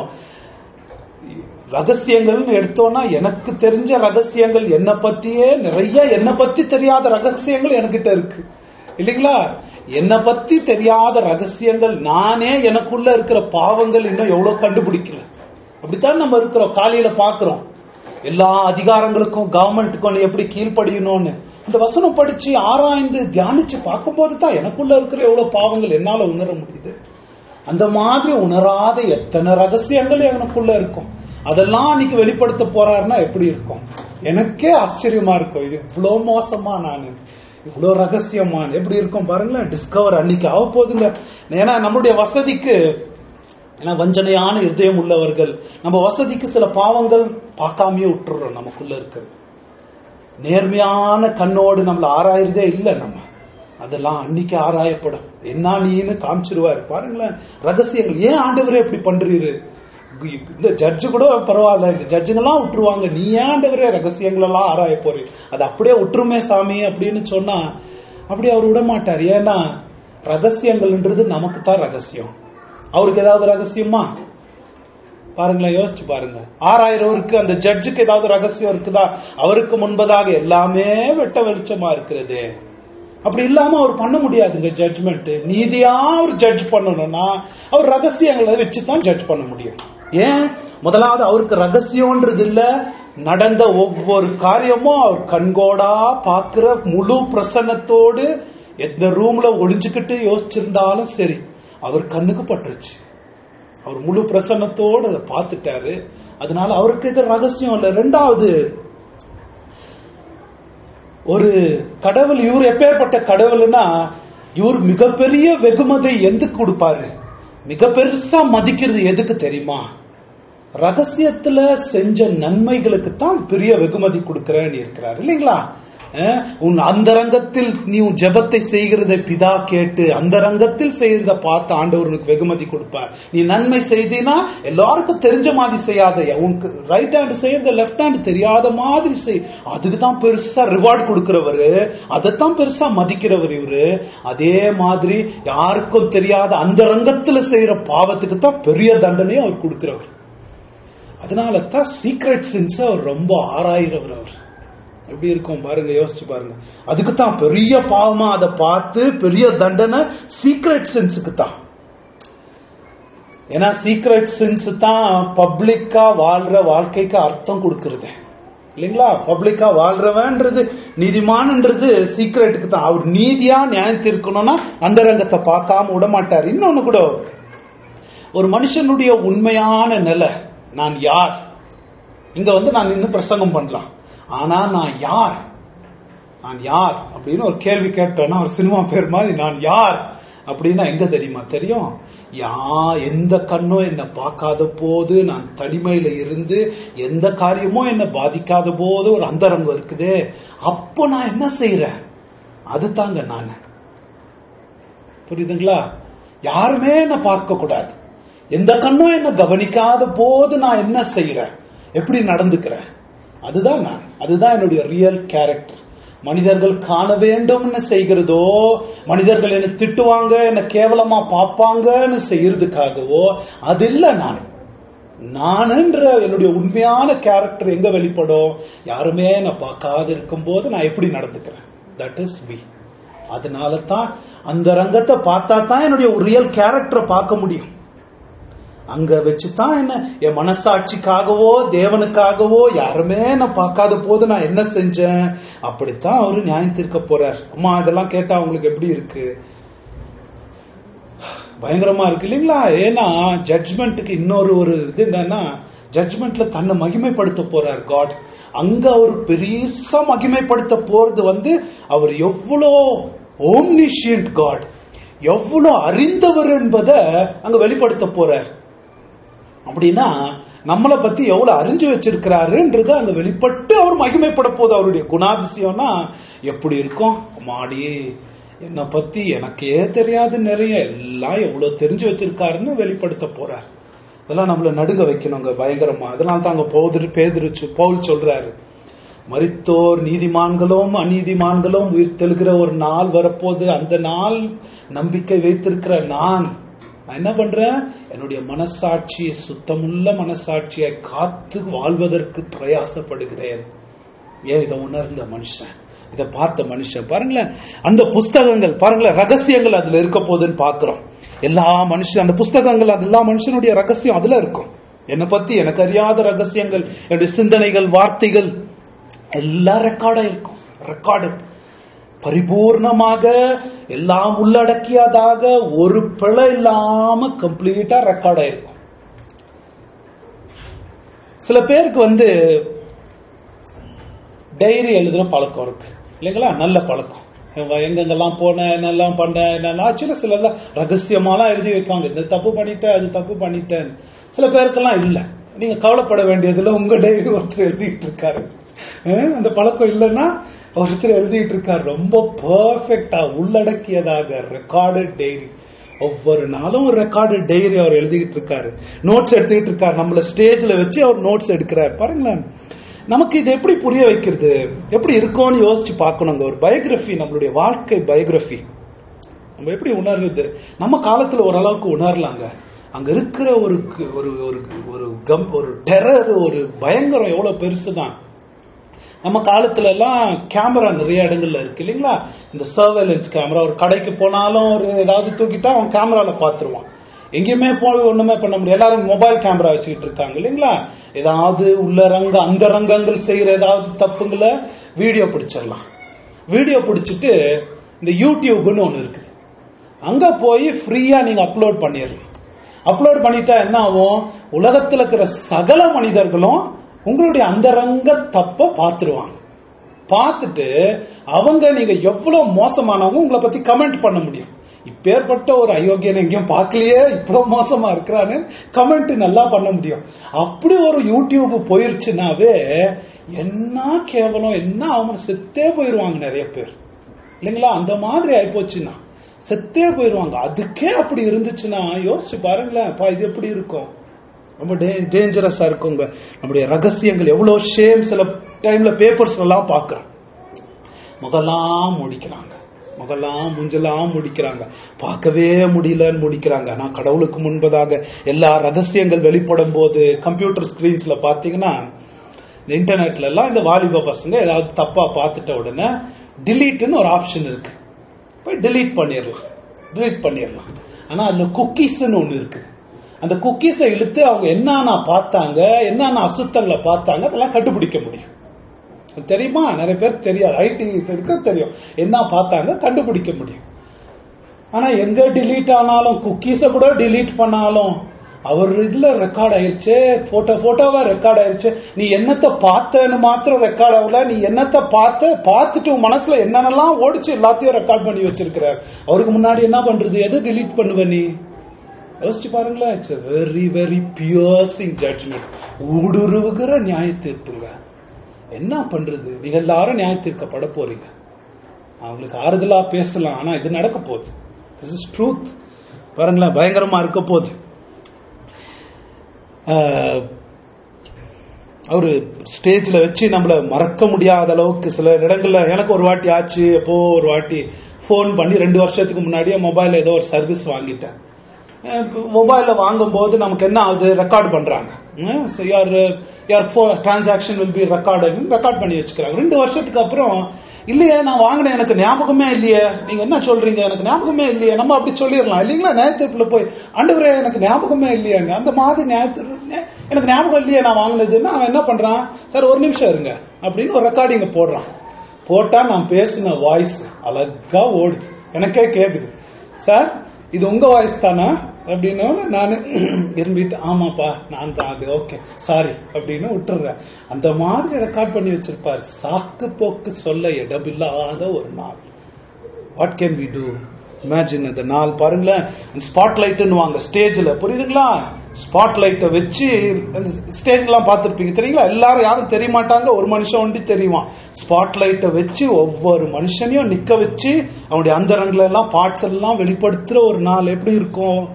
ரகசியங்கள்னு எடுத்தோம்னா எனக்கு தெரிஞ்ச ரகசியங்கள் என்ன பத்தியே நிறைய என்ன பத்தி தெரியாத ரகசியங்கள் என்கிட்ட இருக்கு இல்லைங்களா என்ன பத்தி தெரியாத ரகசியங்கள் நானே எனக்குள்ள இருக்கிற பாவங்கள் இன்னும் எவ்வளவு கண்டுபிடிக்கல அப்படித்தான் நம்ம இருக்கிறோம் காலையில பாக்குறோம் எல்லா அதிகாரங்களுக்கும் கவர்மெண்ட்டுக்கும் எப்படி கீழ்ப்படியணும்னு இந்த வசனம் படிச்சு ஆராய்ந்து தியானிச்சு பார்க்கும்போது தான் எனக்குள்ள இருக்கிற எவ்வளவு பாவங்கள் என்னால உணர முடியுது அந்த மாதிரி உணராத எத்தனை ரகசியங்கள் எனக்குள்ள இருக்கும் அதெல்லாம் அன்னைக்கு வெளிப்படுத்த போறாருன்னா எப்படி இருக்கும் எனக்கே ஆச்சரியமா இருக்கும் இது இவ்வளவு மோசமா நான் இவ்வளவு ரகசியமான எப்படி இருக்கும் பாருங்களேன் டிஸ்கவர் அன்னைக்கு ஆக போகுதுங்க ஏன்னா நம்மளுடைய வசதிக்கு ஏன்னா வஞ்சனையான இருதயம் உள்ளவர்கள் நம்ம வசதிக்கு சில பாவங்கள் பார்க்காமயே விட்டுறோம் நமக்குள்ள இருக்கிறது நேர்மையான கண்ணோடு நம்மள ஆராயறதே இல்லை நம்ம அதெல்லாம் அன்னைக்கு ஆராயப்படும் என்ன நீன்னு காமிச்சிருவாரு பாருங்களேன் ரகசியங்கள் ஏன் ஆண்டவரே இப்படி பண்றீரு இந்த ஜட்ஜு கூட பரவாயில்ல இந்த ஜட்ஜுங்கெல்லாம் விட்டுருவாங்க நீ ஏண்டவரே ரகசியங்கள் எல்லாம் ஆராய போறீங்க அது அப்படியே விட்டுருமே சாமி அப்படின்னு சொன்னா அப்படி அவர் விட மாட்டார் ஏன்னா ரகசியங்கள்ன்றது நமக்கு தான் ரகசியம் அவருக்கு ஏதாவது ரகசியமா பாருங்களேன் யோசிச்சு பாருங்க ஆறாயிரவருக்கு அந்த ஜட்ஜுக்கு ஏதாவது ரகசியம் இருக்குதா அவருக்கு முன்பதாக எல்லாமே வெட்ட வெளிச்சமா இருக்கிறது அப்படி இல்லாம அவர் பண்ண முடியாதுங்க ஜட்ஜ்மெண்ட் நீதியா அவர் ஜட்ஜ் பண்ணணும்னா அவர் ரகசியங்களை வச்சுதான் ஜட்ஜ் பண்ண முடியும் ஏன் முதலாவது அவருக்கு ரகசியம்ன்றது இல்ல நடந்த ஒவ்வொரு காரியமும் அவர் கண்கோடா பாக்குற முழு பிரசன்னத்தோடு எந்த ரூம்ல ஒளிஞ்சுக்கிட்டு யோசிச்சிருந்தாலும் சரி அவர் கண்ணுக்கு பட்டுருச்சு அவர் முழு பிரசன்னத்தோடு அதை பார்த்துட்டாரு அதனால அவருக்கு இது ரகசியம் இல்ல ரெண்டாவது ஒரு கடவுள் இவர் எப்பேற்பட்ட கடவுள்னா இவர் மிகப்பெரிய வெகுமதி எதுக்கு கொடுப்பாரு மிக பெருசா மதிக்கிறது எதுக்கு தெரியுமா ரகசியத்துல செஞ்ச நன்மைகளுக்கு தான் பெரிய வெகுமதி கொடுக்கிறேன்னு இருக்கிறார் இல்லைங்களா அஹ், உன் அந்தரங்கத்தில் நீ உன் ஜெபத்தை செய்கிறதை பிதா கேட்டு அந்தரங்கத்தில் செய்கிறத பார்த்து ஆண்டவர் உனக்கு வெகுமதி கொடுப்பார் நீ நன்மை செய்தீனா எல்லாருக்கும் தெரிஞ்ச மாதிரி செய்யாத உனக்கு ரைட் ஹேண்ட் செய்யறத லெஃப்ட் ஹேண்ட் தெரியாத மாதிரி செய் அதுக்கு தான் பெருசா ரிவார்டு கொடுக்கிறவரு அதைத்தான் பெருசா மதிக்கிறவர் இவரு அதே மாதிரி யாருக்கும் தெரியாத அந்த ரங்கத்துல செய்யற பாவத்துக்கு தான் பெரிய தண்டனையும் அவர் கொடுக்கிறவர் அதனால தான் சீக்ரெட் சின்ஸ் அவர் ரொம்ப ஆராயிரவர் அவர் எப்படி இருக்கும் பாருங்க யோசிச்சு பாருங்க அதுக்கு தான் பெரிய பாவமா அதை பார்த்து பெரிய தண்டனை சீக்ரெட் சின்ஸுக்கு தான் ஏன்னா சீக்ரெட் சின்ஸ் தான் பப்ளிக்கா வாழ்ற வாழ்க்கைக்கு அர்த்தம் கொடுக்கறது இல்லைங்களா பப்ளிக்கா வாழ்றவன்றது நீதிமான்ன்றது சீக்ரெட்டுக்கு தான் அவர் நீதியா நியாயம் தீர்க்கணும்னா அந்த ரங்கத்தை பார்க்காம விட மாட்டார் இன்னொன்னு கூட ஒரு மனுஷனுடைய உண்மையான நிலை நான் யார் இங்க வந்து நான் இன்னும் பிரசங்கம் பண்ணலாம் ஆனா நான் யார் நான் யார் அப்படின்னு ஒரு கேள்வி கேட்டோம்னா ஒரு சினிமா பேர் மாதிரி நான் யார் அப்படின்னா எங்க தெரியுமா தெரியும் யா எந்த கண்ணும் என்ன பார்க்காத போது நான் தனிமையில இருந்து எந்த காரியமும் என்ன பாதிக்காத போது ஒரு அந்தரங்கம் இருக்குதே அப்போ நான் என்ன செய்யறேன் அது தாங்க நான் புரியுதுங்களா யாருமே என்ன பார்க்க கூடாது எந்த கண்ணும் என்ன கவனிக்காத போது நான் என்ன செய்யறேன் எப்படி நடந்துக்கிறேன் அதுதான் நான் அதுதான் என்னுடைய ரியல் கேரக்டர் மனிதர்கள் காண வேண்டும்னு செய்கிறதோ மனிதர்கள் என்ன திட்டுவாங்க என்ன கேவலமா பார்ப்பாங்கன்னு செய்யறதுக்காகவோ அது இல்ல நான் நானுன்ற என்னுடைய உண்மையான கேரக்டர் எங்க வெளிப்படும் யாருமே நான் பார்க்காத இருக்கும்போது நான் எப்படி நடந்துக்கிறேன் தட் இஸ் வி அதனால தான் அந்த ரங்கத்தை பார்த்தா தான் என்னுடைய ரியல் கேரக்டரை பார்க்க முடியும் அங்க வச்சுதான் என்ன என் மனசாட்சிக்காகவோ தேவனுக்காகவோ யாருமே நான் பார்க்காத போது நான் என்ன செஞ்சேன் அப்படித்தான் அவரு நியாயம் தீர்க்க போறார் அம்மா இதெல்லாம் கேட்டா உங்களுக்கு எப்படி இருக்கு பயங்கரமா இருக்கு இல்லைங்களா ஏன்னா ஜட்ஜ்மெண்ட்டுக்கு இன்னொரு ஒரு இது என்னன்னா ஜட்ஜ்மெண்ட்ல தன்னை மகிமைப்படுத்த போறார் காட் அங்க அவர் பெருசா மகிமைப்படுத்த போறது வந்து அவர் எவ்வளோ ஓம்னிஷியன்ட் காட் எவ்வளவு அறிந்தவர் என்பதை அங்க வெளிப்படுத்த போறார் அப்படின்னா நம்மளை பத்தி எவ்வளவு அறிஞ்சு வச்சிருக்கிறாருன்றது அங்க வெளிப்பட்டு அவர் மகிமைப்பட போது அவருடைய குணாதிசயம்னா எப்படி இருக்கும் மாடி என்னை பத்தி எனக்கே தெரியாது நிறைய எல்லாம் எவ்வளவு தெரிஞ்சு வச்சிருக்காருன்னு வெளிப்படுத்த போறார் அதெல்லாம் நம்மள நடுங்க வைக்கணுங்க பயங்கரமா அதனால தான் அங்க போதிரு பேதிருச்சு பவுல் சொல்றாரு மரித்தோர் நீதிமான்களும் அநீதிமான்களும் உயிர் தெழுகிற ஒரு நாள் வரப்போது அந்த நாள் நம்பிக்கை வைத்திருக்கிற நான் நான் என்ன பண்றேன் என்னுடைய மனசாட்சியை சுத்தமுள்ள மனசாட்சியை காத்து வாழ்வதற்கு பிரயாசப்படுகிறேன் ஏன் இதை உணர்ந்த மனுஷன் இதை பார்த்த மனுஷன் பாருங்களேன் அந்த புஸ்தகங்கள் பாருங்களேன் ரகசியங்கள் அதுல இருக்க போகுதுன்னு பாக்குறோம் எல்லா மனுஷன் அந்த புஸ்தகங்கள் அது எல்லா மனுஷனுடைய ரகசியம் அதுல இருக்கும் என்னை பத்தி எனக்கு அறியாத ரகசியங்கள் என்னுடைய சிந்தனைகள் வார்த்தைகள் எல்லாம் ரெக்கார்டா இருக்கும் ரெக்கார்டு பரிபூர்ணமாக எல்லாம் உள்ளடக்கியதாக ஒரு பிழை இல்லாம கம்ப்ளீட்டா ரெக்கார்ட் ஆயிருக்கும் சில பேருக்கு வந்து டைரி எழுதுற பழக்கம் இருக்கு இல்லைங்களா நல்ல பழக்கம் எங்கெங்கெல்லாம் போனேன் என்னெல்லாம் பண்ணேன் என்னெல்லாம் ஆச்சுல சிலதெல்லாம் ரகசியமாலாம் எழுதி வைக்காங்க இந்த தப்பு பண்ணிட்டேன் அது தப்பு பண்ணிட்டேன் சில பேருக்கெல்லாம் இல்ல நீங்க கவலைப்பட வேண்டியதுல உங்க டைரி ஒருத்தர் எழுதிட்டு இருக்காரு அஹ் அந்த பழக்கம் இல்லைன்னா ஒருத்தர் எழுதிட்டு இருக்காரு ரொம்ப பர்ஃபெக்டா உள்ளடக்கியதாக ரெக்கார்டட் டைரி ஒவ்வொரு நாளும் ஒரு ரெக்கார்டு டைரி அவர் எழுதிக்கிட்டு இருக்காரு நோட்ஸ் எடுத்துக்கிட்டு இருக்காரு நம்மள ஸ்டேஜ்ல வச்சு அவர் நோட்ஸ் எடுக்கிறார் பாருங்களேன் நமக்கு இது எப்படி புரிய வைக்கிறது எப்படி இருக்கும்னு யோசிச்சு பார்க்கணுங்க ஒரு பயோகிராஃபி நம்மளுடைய வாழ்க்கை பயோகிராஃபி நம்ம எப்படி உணர்றது நம்ம காலத்துல ஓரளவுக்கு உணரலாங்க அங்க இருக்கிற ஒரு ஒரு ஒரு ஒரு கம் ஒரு டெரர் ஒரு பயங்கரம் எவ்வளவு பெருசுதான் நம்ம காலத்துல எல்லாம் கேமரா நிறைய இடங்கள்ல இருக்கு இல்லைங்களா இந்த சர்வேலன்ஸ் கேமரா ஒரு கடைக்கு போனாலும் ஒரு ஏதாவது தூக்கிட்டா அவன் கேமரால பாத்துருவான் எங்கேயுமே போய் ஒண்ணுமே பண்ண முடியாது எல்லாரும் மொபைல் கேமரா வச்சுக்கிட்டு இருக்காங்க இல்லைங்களா ஏதாவது உள்ள ரங்க அந்த ரங்கங்கள் செய்யற ஏதாவது தப்புங்களை வீடியோ பிடிச்சிடலாம் வீடியோ பிடிச்சிட்டு இந்த யூடியூப்னு ஒண்ணு இருக்குது அங்க போய் ஃப்ரீயா நீங்க அப்லோட் பண்ணிடலாம் அப்லோட் பண்ணிட்டா என்ன ஆகும் உலகத்துல இருக்கிற சகல மனிதர்களும் உங்களுடைய அந்தரங்க தப்ப பாத்துருவாங்க பார்த்துட்டு அவங்க நீங்க எவ்வளவு மோசமானவங்க உங்களை பத்தி கமெண்ட் பண்ண முடியும் இப்பேற்பட்ட ஒரு அயோக்கியன் எங்கேயும் பார்க்கலையே இவ்வளவு மோசமா இருக்கிறான்னு கமெண்ட் நல்லா பண்ண முடியும் அப்படி ஒரு யூடியூப் போயிருச்சுனாவே என்ன கேவலம் என்ன அவன் செத்தே போயிருவாங்க நிறைய பேர் இல்லைங்களா அந்த மாதிரி ஆயிப்போச்சுன்னா செத்தே போயிருவாங்க அதுக்கே அப்படி இருந்துச்சுன்னா யோசிச்சு பாருங்களேன் அப்பா இது எப்படி இருக்கும் ரொம்ப டேஞ்சரஸா இருக்குங்க நம்முடைய ரகசியங்கள் எவ்வளவு ஷேம் சில டைம்ல பேப்பர்ஸ் எல்லாம் பாக்குறோம் முகலாம் முடிக்கிறாங்க முகலாம் முஞ்செல்லாம் முடிக்கிறாங்க பார்க்கவே முடியலன்னு முடிக்கிறாங்க நான் கடவுளுக்கு முன்பதாக எல்லா ரகசியங்கள் வெளிப்படும் போது கம்ப்யூட்டர் ஸ்கிரீன்ஸ்ல பாத்தீங்கன்னா இந்த இன்டர்நெட்ல எல்லாம் இந்த வாலிப பசங்க ஏதாவது தப்பா பார்த்துட்ட உடனே டிலீட்னு ஒரு ஆப்ஷன் இருக்கு போய் டிலீட் பண்ணிடலாம் டிலீட் பண்ணிடலாம் ஆனா அதுல குக்கீஸ்னு ஒண்ணு இருக்கு அந்த குக்கீஸை இழுத்து அவங்க என்னென்ன பார்த்தாங்க என்னென்ன அசுத்தங்களை பார்த்தாங்க அதெல்லாம் கண்டுபிடிக்க முடியும் தெரியுமா நிறைய பேர் தெரியாது ஐடி இருக்க தெரியும் என்ன பார்த்தாங்க கண்டுபிடிக்க முடியும் ஆனா எங்க டிலீட் ஆனாலும் குக்கீஸ கூட டிலீட் பண்ணாலும் அவர் இதுல ரெக்கார்ட் ஆயிருச்சு போட்டோ போட்டோவா ரெக்கார்ட் ஆயிருச்சு நீ என்னத்த பார்த்தன்னு மாத்திரம் ரெக்கார்ட் ஆகல நீ என்னத்த பார்த்த பார்த்துட்டு உன் மனசுல என்னென்னலாம் ஓடிச்சு எல்லாத்தையும் ரெக்கார்ட் பண்ணி வச்சிருக்கிறார் அவருக்கு முன்னாடி என்ன பண்றது எது டிலீட் பண்ணுவ நீ யோசிச்சு பாருங்களேன் it's very very piercing judgment ஊடுருவுகிற நியாய தீர்ப்புங்க என்ன பண்றது நீங்க எல்லாரும் நியாய தீர்க்கப்பட போறீங்க அவங்களுக்கு ஆறுதலா பேசலாம் ஆனா இது நடக்க போகுது திஸ் இஸ் ட்ரூத் பாருங்களேன் பயங்கரமா இருக்க போகுது அவரு ஸ்டேஜ்ல வச்சு நம்மள மறக்க முடியாத அளவுக்கு சில இடங்கள்ல எனக்கு ஒரு வாட்டி ஆச்சு எப்போ ஒரு வாட்டி ஃபோன் பண்ணி ரெண்டு வருஷத்துக்கு முன்னாடியே மொபைல் ஏதோ ஒரு சர்வீஸ் வாங்கிட்டேன் மொபைல்ல வாங்கும் போது நமக்கு என்ன ஆகுது ரெக்கார்ட் பண்றாங்க யார் யார் transaction will be record record பண்ணி வச்சுக்கிறாங்க ரெண்டு வருஷத்துக்கு அப்புறம் இல்லையே நான் வாங்கினேன் எனக்கு ஞாபகமே இல்லையே நீங்க என்ன சொல்றீங்க எனக்கு ஞாபகமே இல்லையே நம்ம அப்படி சொல்லிடலாம் இல்லைங்களா நியாயத்தீர்ப்புல போய் ஆண்டவரே எனக்கு ஞாபகமே இல்லையாங்க அந்த மாதிரி நியாயத்தீர்ப்பு எனக்கு ஞாபகம் இல்லையே நான் வாங்கினதுன்னா அவன் என்ன பண்றான் சார் ஒரு நிமிஷம் இருங்க அப்படின்னு ஒரு ரெக்கார்டிங்க போடுறான் போட்டா நான் பேசின வாய்ஸ் அழகா ஓடுது எனக்கே கேக்குது சார் இது உங்க வாய்ஸ் தானா அப்படின்னு நான் விரும்பிட்டு ஆமாப்பா நான் தான் அது ஓகே சாரி அப்படின்னு விட்டுறேன் அந்த மாதிரி ரெக்கார்ட் பண்ணி வச்சிருப்பார் சாக்கு போக்கு சொல்ல இடமில்லாத ஒரு நாள் what can we do imagine அந்த நாள் பாருங்களேன் ஸ்பாட் லைட்னு வாங்க ஸ்டேஜ்ல புரியுதுங்களா ஸ்பாட் லைட்டை வச்சு ஸ்டேஜ் எல்லாம் பார்த்துருப்பீங்க தெரியுங்களா எல்லாரும் யாரும் தெரிய மாட்டாங்க ஒரு மனுஷன் ஒண்டி தெரியுமா ஸ்பாட் லைட்டை வச்சு ஒவ்வொரு மனுஷனையும் நிக்க வச்சு அவனுடைய அந்தரங்களை எல்லாம் பார்ட்ஸ் எல்லாம் வெளிப்படுத்துற ஒரு நாள் எப்படி இருக்கும்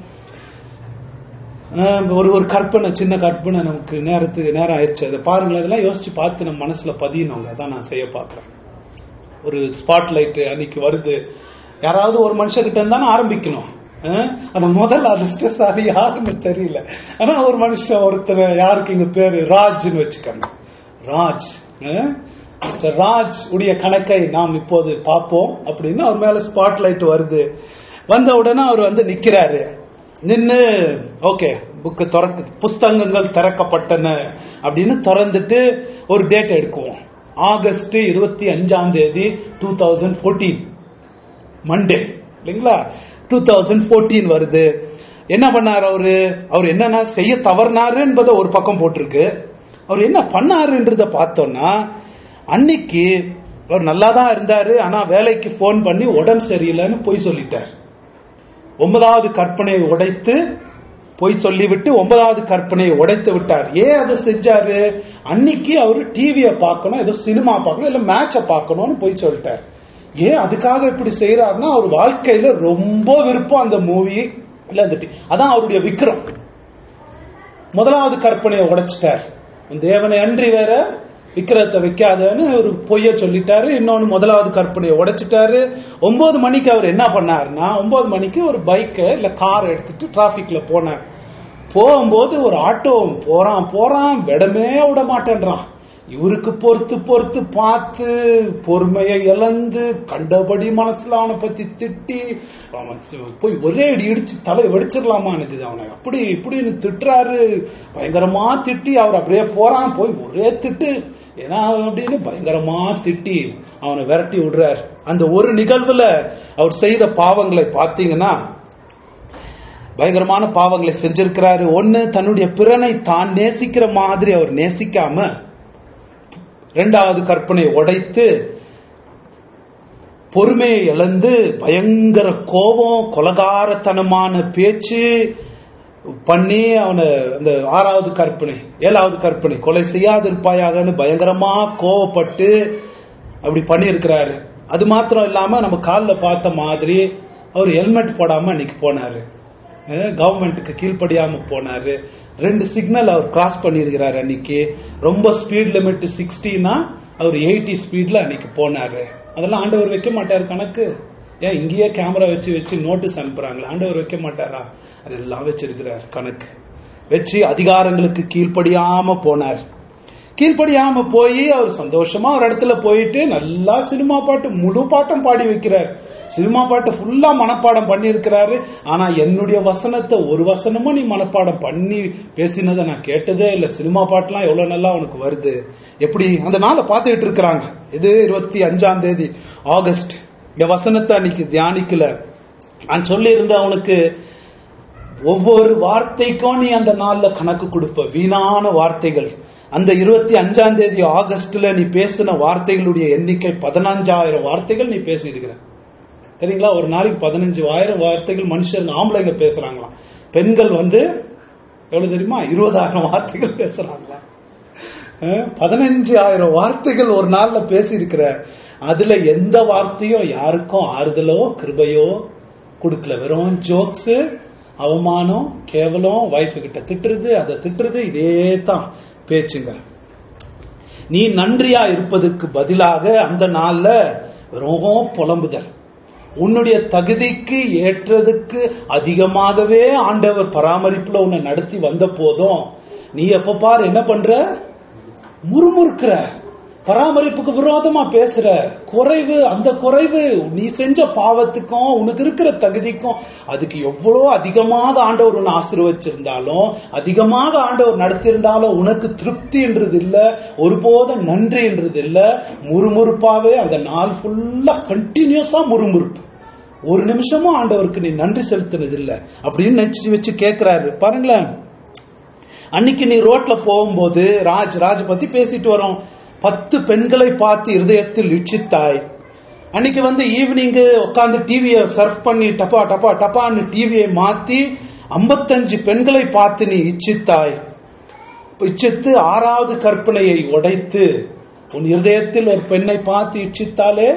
ஒரு ஒரு கற்பனை சின்ன கற்பனை நமக்கு நேரத்துக்கு நேரம் ஆயிடுச்சு அதை பாருங்களேன் அதெல்லாம் யோசிச்சு பார்த்து நம்ம மனசுல பதியணுங்க அதான் நான் செய்ய பார்க்கிறேன் ஒரு ஸ்பாட் லைட் அன்னைக்கு வருது யாராவது ஒரு மனுஷகிட்ட இருந்தாலும் ஆரம்பிக்கணும் அந்த முதல் அதிர்ஷ்டசாலி யாருன்னு தெரியல ஆனா ஒரு மனுஷன் ஒருத்தர் யாருக்கு இங்க பேரு ராஜ்னு வச்சுக்கோங்க ராஜ் மிஸ்டர் ராஜ் உடைய கணக்கை நாம் இப்போது பார்ப்போம் அப்படின்னு அவர் மேல ஸ்பாட் லைட் வருது வந்த உடனே அவர் வந்து நிக்கிறாரு நின்னு ஓகே புக்கு திறக்கு புஸ்தகங்கள் திறக்கப்பட்டன அப்படின்னு திறந்துட்டு ஒரு டேட் எடுக்குவோம் ஆகஸ்ட் இருபத்தி அஞ்சாம் தேதி டூ தௌசண்ட் போர்டீன் மண்டே இல்லைங்களா டூ தௌசண்ட் போர்டீன் வருது என்ன பண்ணாரு அவரு அவர் என்னன்னா செய்ய தவறினாரு என்பதை ஒரு பக்கம் போட்டிருக்கு அவர் என்ன பண்ணாருன்றத பார்த்தோம்னா அன்னைக்கு அவர் நல்லா தான் இருந்தாரு ஆனா வேலைக்கு போன் பண்ணி உடம்பு சரியில்லைன்னு பொய் சொல்லிட்டார் ஒன்பதாவது கற்பனையை உடைத்து பொய் சொல்லிவிட்டு ஒன்பதாவது கற்பனையை உடைத்து விட்டார் ஏன் அதை செஞ்சாரு அன்னைக்கு அவரு டிவியை பார்க்கணும் ஏதோ சினிமா பார்க்கணும் இல்ல மேட்சை பார்க்கணும்னு பொய் சொல்லிட்டார் ஏன் அதுக்காக இப்படி செய்யறாருன்னா அவர் வாழ்க்கையில ரொம்ப விருப்பம் அந்த மூவி இல்ல அந்த டி- அதான் அவருடைய விக்ரம் முதலாவது கற்பனையை உடைச்சிட்டார் உன் தேவனை அன்றி வேற விக்கிரத்தை வைக்காதன்னு ஒரு பொய்ய சொல்லிட்டாரு இன்னொன்னு முதலாவது கற்பனையை உடைச்சிட்டாரு ஒன்பது மணிக்கு அவர் என்ன பண்ணாருன்னா ஒன்பது மணிக்கு ஒரு பைக் இல்ல கார் எடுத்துட்டு டிராபிக்ல போனார் போகும்போது ஒரு ஆட்டோ போறான் போறான் விடமே விட மாட்டேன்றான் இவருக்கு பொறுத்து பொறுத்து பார்த்து பொறுமையை இழந்து கண்டபடி மனசுல அவனை பத்தி திட்டி அவன் சி- போய் ஒரே அடி இடிச்சு தலை வெடிச்சிடலாமா இருந்தது அவனை அப்படி இப்படின்னு திட்டுறாரு பயங்கரமா திட்டி அவர் அப்படியே போறான் போய் ஒரே திட்டு ஏன்னா அப்படின்னு பயங்கரமா திட்டி அவனை விரட்டி விடுறார் அந்த ஒரு நிகழ்வுல அவர் செய்த பாவங்களை பார்த்தீங்கன்னா பயங்கரமான பாவங்களை செஞ்சிருக்கிறாரு ஒண்ணு தன்னுடைய பிறனை தான் நேசிக்கிற மாதிரி அவர் நேசிக்காம இரண்டாவது கற்பனை உடைத்து பொறுமையை இழந்து பயங்கர கோபம் கொலகாரத்தனமான பேச்சு பண்ணி அவனை அந்த ஆறாவது கற்பனை ஏழாவது கற்பனை கொலை செய்யாதிருப்பாயாகன்னு பயங்கரமா கோவப்பட்டு அப்படி பண்ணியிருக்கிறாரு அது மாத்திரம் இல்லாம நம்ம காலில் பார்த்த மாதிரி அவர் ஹெல்மெட் போடாம அன்னைக்கு போனாரு கவர்மெண்ட்டுக்கு கீழ்ப்படியாம போனாரு ரெண்டு சிக்னல் அவர் கிராஸ் பண்ணியிருக்கிறாரு அன்னைக்கு ரொம்ப ஸ்பீட் லிமிட் சிக்ஸ்டினா அவர் எயிட்டி ஸ்பீட்ல அன்னைக்கு போனாரு அதெல்லாம் ஆண்டவர் வைக்க மாட்டாரு கணக்கு ஏன் இங்கேயே கேமரா வச்சு வச்சு நோட்டீஸ் அனுப்புறாங்களா ஆண்டவர் வைக்க மாட்டாரா அதெல்லாம் வச்சிருக்கிறார் கணக்கு வச்சு அதிகாரங்களுக்கு கீழ்ப்படியாம போனார் கீழ்ப்படியாம போய் அவர் சந்தோஷமா ஒரு இடத்துல போயிட்டு நல்லா சினிமா பாட்டு முழு பாட்டம் பாடி வைக்கிறார் சினிமா பாட்டு ஃபுல்லா மனப்பாடம் பண்ணி இருக்கிறாரு ஆனா என்னுடைய வசனத்தை ஒரு வசனமும் நீ மனப்பாடம் பண்ணி பேசினதை நான் கேட்டதே இல்ல சினிமா பாட்டுலாம் எவ்வளவு நல்லா உனக்கு வருது எப்படி அந்த நாளை பார்த்துட்டு இருக்கிறாங்க இது இருபத்தி அஞ்சாம் தேதி ஆகஸ்ட் இந்த வசனத்தை அன்னைக்கு தியானிக்கல நான் சொல்லி இருந்த அவனுக்கு ஒவ்வொரு வார்த்தைக்கும் நீ அந்த நாள்ல கணக்கு கொடுப்ப வீணான வார்த்தைகள் அந்த இருபத்தி அஞ்சாம் தேதி ஆகஸ்ட்ல நீ பேசின வார்த்தைகளுடைய எண்ணிக்கை பதினஞ்சாயிரம் வார்த்தைகள் நீ பேசியிருக்கிற சரிங்களா ஒரு நாளைக்கு பதினஞ்சு ஆயிரம் வார்த்தைகள் மனுஷங்க ஆம்பளைங்க பேசுறாங்களாம் பெண்கள் வந்து எவ்வளவு தெரியுமா இருபதாயிரம் வார்த்தைகள் பேசுறாங்களாம் பதினஞ்சு ஆயிரம் வார்த்தைகள் ஒரு நாள்ல பேசியிருக்கிற அதுல எந்த வார்த்தையும் யாருக்கும் ஆறுதலோ கிருபையோ கொடுக்கல வெறும் ஜோக்ஸ் அவமானம் கேவலம் வைஃப் கிட்ட திட்டுறது அதை திட்டுறது இதே தான் பேச்சுங்க நீ நன்றியா இருப்பதற்கு பதிலாக அந்த நாள்ல வெறும் புலம்புதல் உன்னுடைய தகுதிக்கு ஏற்றதுக்கு அதிகமாகவே ஆண்டவர் பராமரிப்புல உன்னை நடத்தி வந்த போதும் நீ எப்ப பாரு என்ன பண்ற முறுமுறுக்கிற பராமரிப்புக்கு விரோதமா பேசுற குறைவு அந்த குறைவு நீ செஞ்ச பாவத்துக்கும் உனக்கு இருக்கிற தகுதிக்கும் அதுக்கு எவ்வளோ அதிகமாக ஆண்டவர் உன்னை ஆசீர்வச்சிருந்தாலும் அதிகமாக ஆண்டவர் நடத்தியிருந்தாலும் உனக்கு திருப்தின்றது இல்ல ஒருபோதும் நன்றின்றது இல்ல முறுமுறுப்பாவே அந்த நாள் ஃபுல்லா கண்டினியூஸா முறுமுறுப்பு ஒரு நிமிஷமும் ஆண்டவருக்கு நீ நன்றி செலுத்தினது இல்ல அப்படின்னு நினைச்சு வச்சு கேட்கிறாரு பாருங்களேன் அன்னைக்கு நீ ரோட்ல போகும்போது ராஜ் ராஜ் பத்தி பேசிட்டு வரோம் பத்து பெண்களை பார்த்து இருதயத்தில் இச்சித்தாய் அன்னைக்கு வந்து ஈவினிங் உட்காந்து டிவியை சர்ஃப் பண்ணி டப்பா டப்பா டப்பான்னு டிவியை மாத்தி ஐம்பத்தஞ்சு பெண்களை பார்த்து நீ இச்சித்தாய் இச்சித்து ஆறாவது கற்பனையை உடைத்து உன் இருதயத்தில் ஒரு பெண்ணை பார்த்து இச்சித்தாலே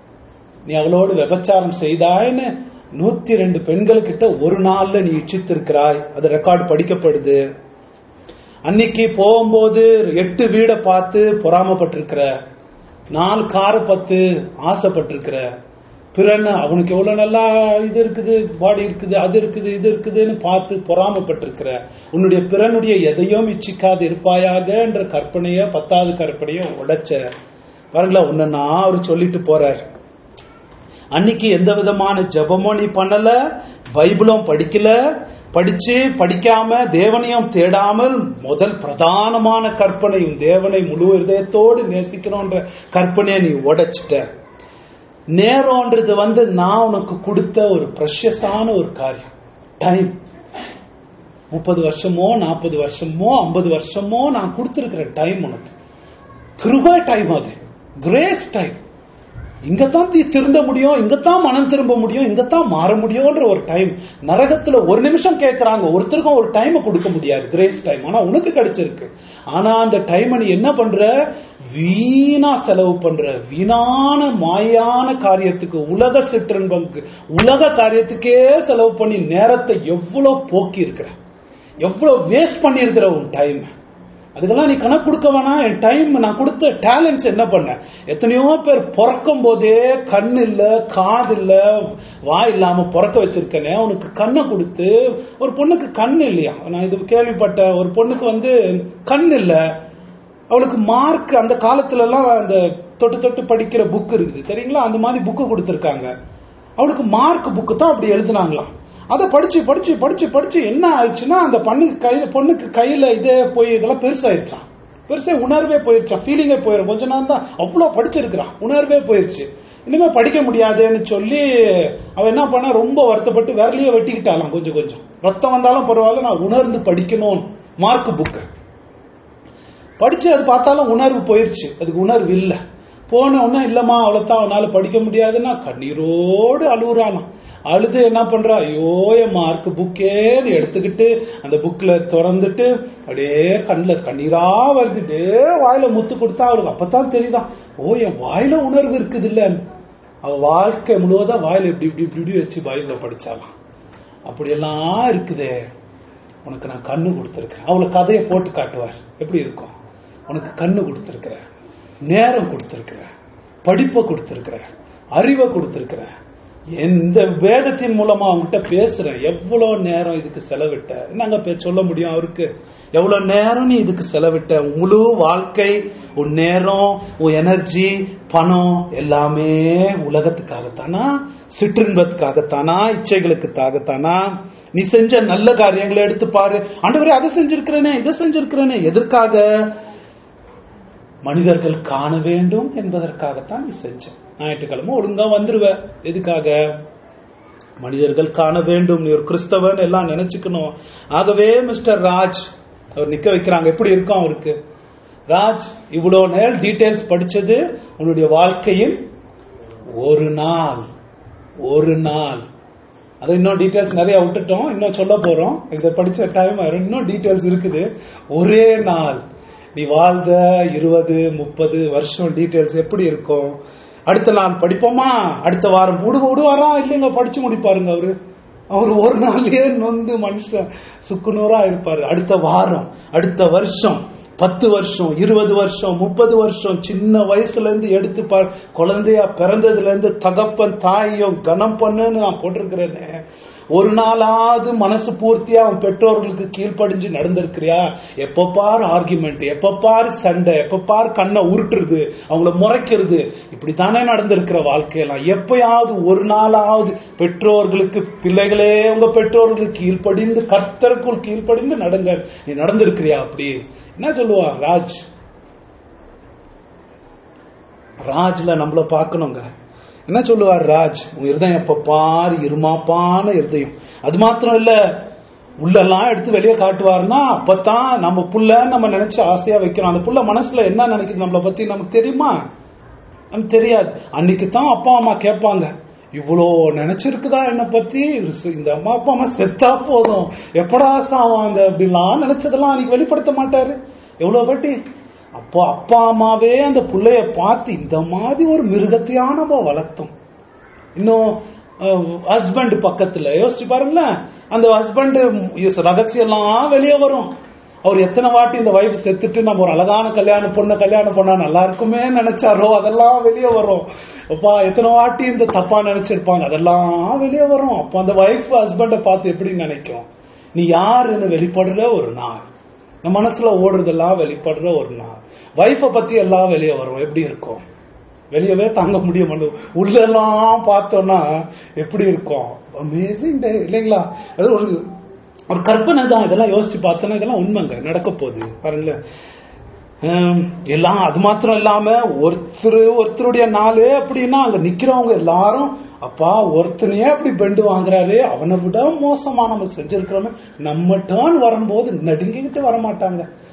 நீ அவளோடு விபச்சாரம் செய்தாய்னு நூத்தி ரெண்டு பெண்கள் கிட்ட ஒரு நாள்ல நீ இச்சித்திருக்கிறாய் அது ரெக்கார்டு படிக்கப்படுது அன்னைக்கு போகும்போது எட்டு வீடை பார்த்து பொறாமப்பட்டிருக்கிற நாலு காரை பார்த்து ஆசைப்பட்டிருக்கிற பிறன்னு அவனுக்கு எவ்வளவு நல்லா இது இருக்குது பாடி இருக்குது அது இருக்குது இது இருக்குதுன்னு பார்த்து பொறாமப்பட்டிருக்கிற உன்னுடைய பிறனுடைய எதையும் இச்சிக்காது இருப்பாயாக என்ற கற்பனைய பத்தாவது கற்பனைய உடைச்ச பாருங்களேன் உன்னை நான் அவர் சொல்லிட்டு போறார் அன்னைக்கு எந்த விதமான ஜபமும் நீ பண்ணல பைபிளும் படிக்கல படிச்சு படிக்காம தேவனையும் தேடாமல் முதல் பிரதானமான கற்பனை உன் தேவனை முழு இதயத்தோடு நேசிக்கணும்ன்ற கற்பனையை நீ உடைச்சிட்ட நேரம்ன்றது வந்து நான் உனக்கு கொடுத்த ஒரு ப்ரெஷஸான ஒரு காரியம் டைம் முப்பது வருஷமோ நாற்பது வருஷமோ ஐம்பது வருஷமோ நான் கொடுத்திருக்கிற டைம் உனக்கு கிருப டைம் அது கிரேஸ் டைம் இங்கத்தான் தி- திருந்த முடியும் இங்கத்தான் மனம் திரும்ப முடியும் இங்கத்தான் மாற முடியும்ன்ற ஒரு டைம் நரகத்துல ஒரு நிமிஷம் கேட்கறாங்க ஒருத்தருக்கும் ஒரு டைம் கொடுக்க முடியாது கிரேஸ் டைம் ஆனா உனக்கு கிடைச்சிருக்கு ஆனா அந்த டைம் நீ என்ன பண்ற வீணா செலவு பண்ற வீணான மாயான காரியத்துக்கு உலக சிற்றின்பங்களுக்கு உலக காரியத்துக்கே செலவு பண்ணி நேரத்தை எவ்வளவு போக்கி இருக்கிற எவ்வளவு வேஸ்ட் பண்ணி இருக்கிற உன் டைம் அதுக்கெல்லாம் நீ கணக்கு கொடுக்க வேணாம் என் டைம் நான் கொடுத்த டேலண்ட்ஸ் என்ன பண்ண எத்தனையோ பேர் பிறக்கும் போதே கண் இல்ல காது இல்ல வாய் இல்லாம பிறக்க வச்சிருக்கேனே உனக்கு கண்ணை கொடுத்து ஒரு பொண்ணுக்கு கண் இல்லையா நான் இது கேள்விப்பட்ட ஒரு பொண்ணுக்கு வந்து கண் இல்ல அவளுக்கு மார்க் அந்த காலத்துல எல்லாம் அந்த தொட்டு தொட்டு படிக்கிற புக் இருக்குது தெரியுங்களா அந்த மாதிரி புக்கு கொடுத்துருக்காங்க அவளுக்கு மார்க் புக்கு தான் அப்படி எழுதுனாங்களாம் அதை படிச்சு படிச்சு படிச்சு படிச்சு என்ன ஆயிடுச்சுன்னா அந்த பொண்ணுக்கு கையில பொண்ணுக்கு கையில இதே போய் இதெல்லாம் பெருசாயிருச்சான் பெருசா உணர்வே போயிருச்சான் ஃபீலிங்கே போயிடும் கொஞ்ச நேரம் தான் அவ்வளவு படிச்சிருக்கிறான் உணர்வே போயிருச்சு இனிமே படிக்க முடியாதுன்னு சொல்லி அவ என்ன பண்ணா ரொம்ப வருத்தப்பட்டு விரலையே வெட்டிக்கிட்டாலாம் கொஞ்சம் கொஞ்சம் ரத்தம் வந்தாலும் பரவாயில்ல நான் உணர்ந்து படிக்கணும் மார்க் புக்கு படிச்சு அது பார்த்தாலும் உணர்வு போயிருச்சு அதுக்கு உணர்வு இல்ல போன உடனே இல்லம்மா அவ்வளவுதான் அவனால படிக்க முடியாதுன்னா கண்ணீரோடு அழுகுறானாம் அழுது என்ன பண்றா ஐயோ என் மார்க் புக்கேன்னு எடுத்துக்கிட்டு அந்த புக்ல திறந்துட்டு அப்படியே கண்ணுல கண்ணீரா வருது டே வாயில முத்து கொடுத்தா அவளுக்கு அப்பதான் தெரியுதான் ஓ என் வாயில உணர்வு இருக்குது இல்ல அவ வாழ்க்கை முழுவதும் வாயில இப்படி இப்படி இப்படி இப்படி வச்சு பைபிள படிச்சாலாம் அப்படியெல்லாம் இருக்குதே உனக்கு நான் கண்ணு கொடுத்துருக்கிறேன் அவளை கதையை போட்டு காட்டுவார் எப்படி இருக்கும் உனக்கு கண்ணு கொடுத்துருக்கிற நேரம் கொடுத்துருக்கிற படிப்பை கொடுத்துருக்கிற அறிவை கொடுத்துருக்கிற எந்த வேதத்தின் மூலமா அவங்ககிட்ட பேசுறேன் எவ்வளவு நேரம் இதுக்கு செலவிட்ட என்னங்க பே- சொல்ல முடியும் அவருக்கு எவ்வளவு நேரம் நீ இதுக்கு செலவிட்ட உன் முழு வாழ்க்கை உன் நேரம் உன் எனர்ஜி பணம் எல்லாமே உலகத்துக்காகத்தானா சிற்றின்பத்துக்காகத்தானா இச்சைகளுக்குத்தாகத்தானா நீ செஞ்ச நல்ல காரியங்களை எடுத்து பாரு ஆண்டவரே அதை செஞ்சிருக்கிறேனே இதை செஞ்சிருக்கிறேனே எதற்காக மனிதர்கள் காண வேண்டும் என்பதற்காகத்தான் நீ செஞ்ச ஞாயிற்றுக்கிழமை ஒழுங்கா வந்துருவ எதுக்காக மனிதர்கள் காண வேண்டும் நீ ஒரு கிறிஸ்தவன் எல்லாம் நினைச்சுக்கணும் ஆகவே மிஸ்டர் ராஜ் அவர் நிக்க வைக்கிறாங்க எப்படி இருக்கும் அவருக்கு ராஜ் இவ்வளவு நேரம் டீடைல்ஸ் படிச்சது உன்னுடைய வாழ்க்கையின் ஒரு நாள் ஒரு நாள் அது இன்னும் டீடைல்ஸ் நிறைய விட்டுட்டோம் இன்னும் சொல்ல போறோம் இதை படிச்ச டைம் இன்னும் டீடைல்ஸ் இருக்குது ஒரே நாள் நீ வாழ்ந்த இருபது முப்பது வருஷம் டீடைல்ஸ் எப்படி இருக்கும் அடுத்த நாள் படிப்போமா அடுத்த வாரம் விடு விடுவாரா இல்லைங்க படிச்சு முடிப்பாருங்க அவரு அவர் ஒரு நாள்லயே நொந்து மனுஷன் சுக்குநூறா இருப்பாரு அடுத்த வாரம் அடுத்த வருஷம் பத்து வருஷம் இருபது வருஷம் முப்பது வருஷம் சின்ன வயசுல இருந்து எடுத்து பார் குழந்தையா பிறந்ததுல இருந்து தகப்பன் தாயும் கனம் பண்ணுன்னு நான் போட்டிருக்கிறேனே ஒரு நாளாவது மனசு பூர்த்தியா அவன் பெற்றோர்களுக்கு கீழ்ப்படிஞ்சு நடந்திருக்கிறியா எப்ப பார் ஆர்குமெண்ட் எப்ப பார் சண்டை எப்ப பார் கண்ணை உருட்டுறது அவங்கள முறைக்கிறது இப்படித்தானே நடந்திருக்கிற வாழ்க்கையெல்லாம் எப்பயாவது ஒரு நாளாவது பெற்றோர்களுக்கு பிள்ளைகளே உங்க பெற்றோர்களுக்கு கீழ்ப்படிந்து கர்த்தருக்குள் கீழ்ப்படிந்து நடங்க நீ நடந்திருக்கிறியா அப்படி என்ன சொல்லுவா ராஜ் ராஜ்ல நம்மள பார்க்கணுங்க என்ன சொல்லுவார் ராஜ் உங்க இருதயம் எப்ப பாரு இருமாப்பான இருதயம் அது மாத்திரம் இல்ல உள்ளெல்லாம் எடுத்து வெளியே காட்டுவாருன்னா அப்பதான் நம்ம புள்ள நம்ம நினைச்சு ஆசையா வைக்கணும் அந்த புள்ள மனசுல என்ன நினைக்குது நம்மளை பத்தி நமக்கு தெரியுமா நமக்கு தெரியாது அன்னைக்கு தான் அப்பா அம்மா கேட்பாங்க இவ்வளோ நினைச்சிருக்குதா என்ன பத்தி இவரு செ- இந்த அம்மா அப்பா அம்மா செத்தா போதும் எப்படா சாவாங்க அப்படிலாம் நினைச்சதெல்லாம் அன்னைக்கு வெளிப்படுத்த மாட்டாரு எவ்வளவு வாட்டி அப்போ அப்பா அம்மாவே அந்த புள்ளைய பார்த்து இந்த மாதிரி ஒரு மிருகத்தையா நம்ம வளர்த்தோம் இன்னும் ஹஸ்பண்ட் பக்கத்துல யோசிச்சு பாருங்களேன் அந்த ஹஸ்பண்ட் ரகசியம் எல்லாம் வெளியே வரும் அவர் எத்தனை வாட்டி இந்த வைஃப் செத்துட்டு நம்ம ஒரு அழகான கல்யாணம் பொண்ணை கல்யாணம் பண்ணா நல்லா இருக்குமே நினைச்சாரோ அதெல்லாம் வெளியே வரும் அப்பா எத்தனை வாட்டி இந்த தப்பா நினைச்சிருப்பாங்க அதெல்லாம் வெளியே வரும் அப்ப அந்த வைஃப் ஹஸ்பண்டை பார்த்து எப்படி நினைக்கும் நீ யாருன்னு வெளிப்படுற ஒரு நாள் நம்ம மனசுல ஓடுறதெல்லாம் வெளிப்படுற ஒரு நாள் வைஃபை பத்தி எல்லாம் வெளியே வரும் எப்படி இருக்கும் வெளியவே தாங்க முடிய மாட்டோம் உள்ளெல்லாம் பார்த்தோம்னா எப்படி இருக்கும் அமேசிங் டே இல்லைங்களா அது ஒரு ஒரு கற்பனை தான் இதெல்லாம் யோசிச்சு பார்த்தோன்னா இதெல்லாம் உண்மைங்க நடக்க போகுது பாருங்களேன் ஹம், எல்லாம் அது மாத்திரம் இல்லாம ஒருத்தர் ஒருத்தருடைய நாளு அப்படின்னா அங்க நிக்கிறவங்க எல்லாரும் அப்பா ஒருத்தனையே அப்படி பெண்டு வாங்குறாரு அவனை விட மோசமா நம்ம செஞ்சிருக்கிறோமே நம்ம டேர்ன் வரும்போது நடுங்கிக்கிட்டு வர மாட்டாங்க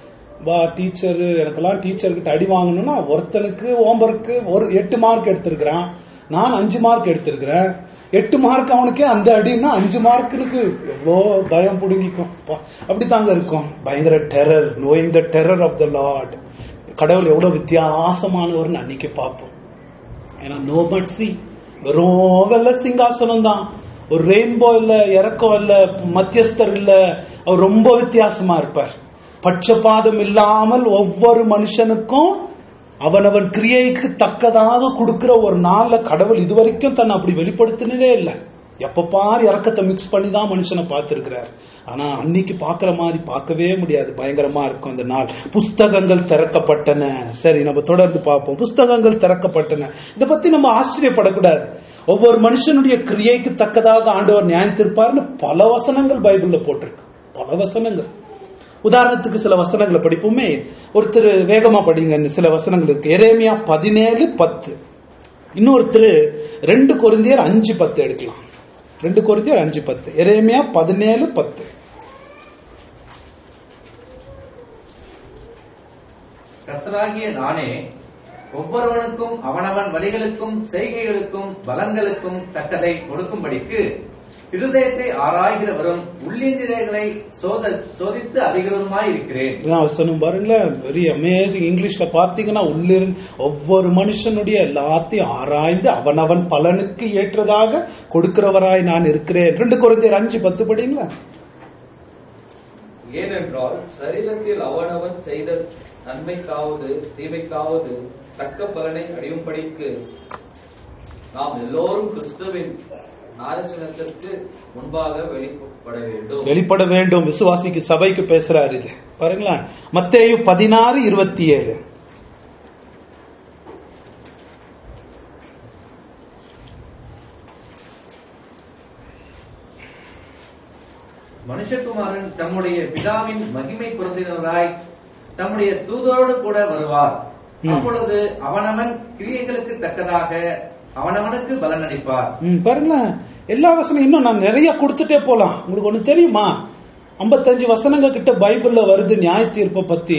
வா டீச்சர் எனக்கெல்லாம் டீச்சர் கிட்ட அடி வாங்கணும்னா ஒருத்தனுக்கு ஹோம்ஒர்க்கு ஒரு எட்டு மார்க் எடுத்திருக்கிறான் நான் அஞ்சு மார்க் எடுத்திருக்கிறேன் எட்டு மார்க் அவனுக்கே அந்த அடின்னா அஞ்சு மார்க்குனுக்கு எவ்வளோ பயம் புடுங்கிக்கும் அப்பா, அப்படித்தாங்க இருக்கும் பயங்கர terror knowing the terror of the lord கடவுள் எவ்வளவு வித்தியாசமானவர்னு அன்னைக்கு பார்ப்போம் ஏன்னா நோ மட்சி வெறும் வெள்ள சிங்காசனம் தான் ஒரு ரெயின்போ இல்ல இறக்கம் இல்ல மத்தியஸ்தர் இல்ல அவர் ரொம்ப வித்தியாசமா இருப்பார் பட்சபாதம் இல்லாமல் ஒவ்வொரு மனுஷனுக்கும் அவனவன் கிரியைக்கு தக்கதாக கொடுக்கிற ஒரு நாள்ல கடவுள் இதுவரைக்கும் தன்னை அப்படி வெளிப்படுத்தினதே இல்லை எப்ப பார் இறக்கத்தை மிக்ஸ் பண்ணி தான் மனுஷனை பார்த்திருக்கிறார் ஆனா அன்னைக்கு பார்க்கிற மாதிரி பார்க்கவே முடியாது பயங்கரமா இருக்கும் அந்த நாள் புஸ்தகங்கள் திறக்கப்பட்டன சரி நம்ம தொடர்ந்து பார்ப்போம் புஸ்தகங்கள் திறக்கப்பட்டன இதை பத்தி நம்ம ஆச்சரியப்படக்கூடாது ஒவ்வொரு மனுஷனுடைய கிரியைக்கு தக்கதாக ஆண்டவர் நியாயத்திருப்பார்னு பல வசனங்கள் பைபிள்ல போட்டிருக்கு பல வசனங்கள் உதாரணத்துக்கு சில வசனங்களை படிப்போமே ஒருத்தர் வேகமா படிங்க சில வசனங்கள் இருக்கு எரேமியா பதினேழு பத்து இன்னொருத்தர் ரெண்டு கொரிந்தியர் அஞ்சு பத்து எடுக்கலாம் ரெண்டு கொரிந்தியர் அஞ்சு பத்து எரேமியா பதினேழு பத்து கர்த்தராகிய நானே ஒவ்வொருவனுக்கும் அவனவன் வழிகளுக்கும் செய்கைகளுக்கும் பலங்களுக்கும் தக்கதை கொடுக்கும்படிக்கு இருதயத்தை ஆராய்கிறவரும் உள்ளிந்திரங்களை சோத சோதித்து அறிகிறவருமாய் இருக்கிறேன் இதான் வசனம் பாருங்களேன் வெரி அமேசிங் இங்கிலீஷ்ல பாத்தீங்கன்னா உள்ளிருந்து ஒவ்வொரு மனுஷனுடைய எல்லாத்தையும் ஆராய்ந்து அவனவன் பலனுக்கு ஏற்றதாக கொடுக்கிறவராய் நான் இருக்கிறேன் ரெண்டு குறைந்தர் அஞ்சு பத்து படிங்களா ஏனென்றால் சரீரத்தில் அவனவன் செய்த நன்மைக்காவது தீமைக்காவது தக்க பலனை அடையும்படிக்கு நாம் எல்லோரும் கிறிஸ்துவின் நாரசினத்திற்கு முன்பாக வெளிப்பட வேண்டும் வெளிப்பட வேண்டும் விசுவாசிக்கு சபைக்கு பேசுறாரு இது பாருங்களேன் மத்தேயு பதினாறு இருபத்தி ஏழு மனுஷகுமாரன் தம்முடைய பிதாவின் மகிமை பொருந்தினவராய் தம்முடைய தூதரோடு கூட வருவார் ம். அப்பொழுது அவனவன் கிரியைகளுக்கு தக்கதாக அவனவனுக்கு பலனளிப்பார் ம், பாருங்களேன் எல்லா வசனம் இன்னும் நான் நிறைய கொடுத்துட்டே போலாம் உங்களுக்கு ஒண்ணு தெரியுமா 55 வசனங்க கிட்ட பைபிள்ல வருது நியாய தீர்ப்பை பத்தி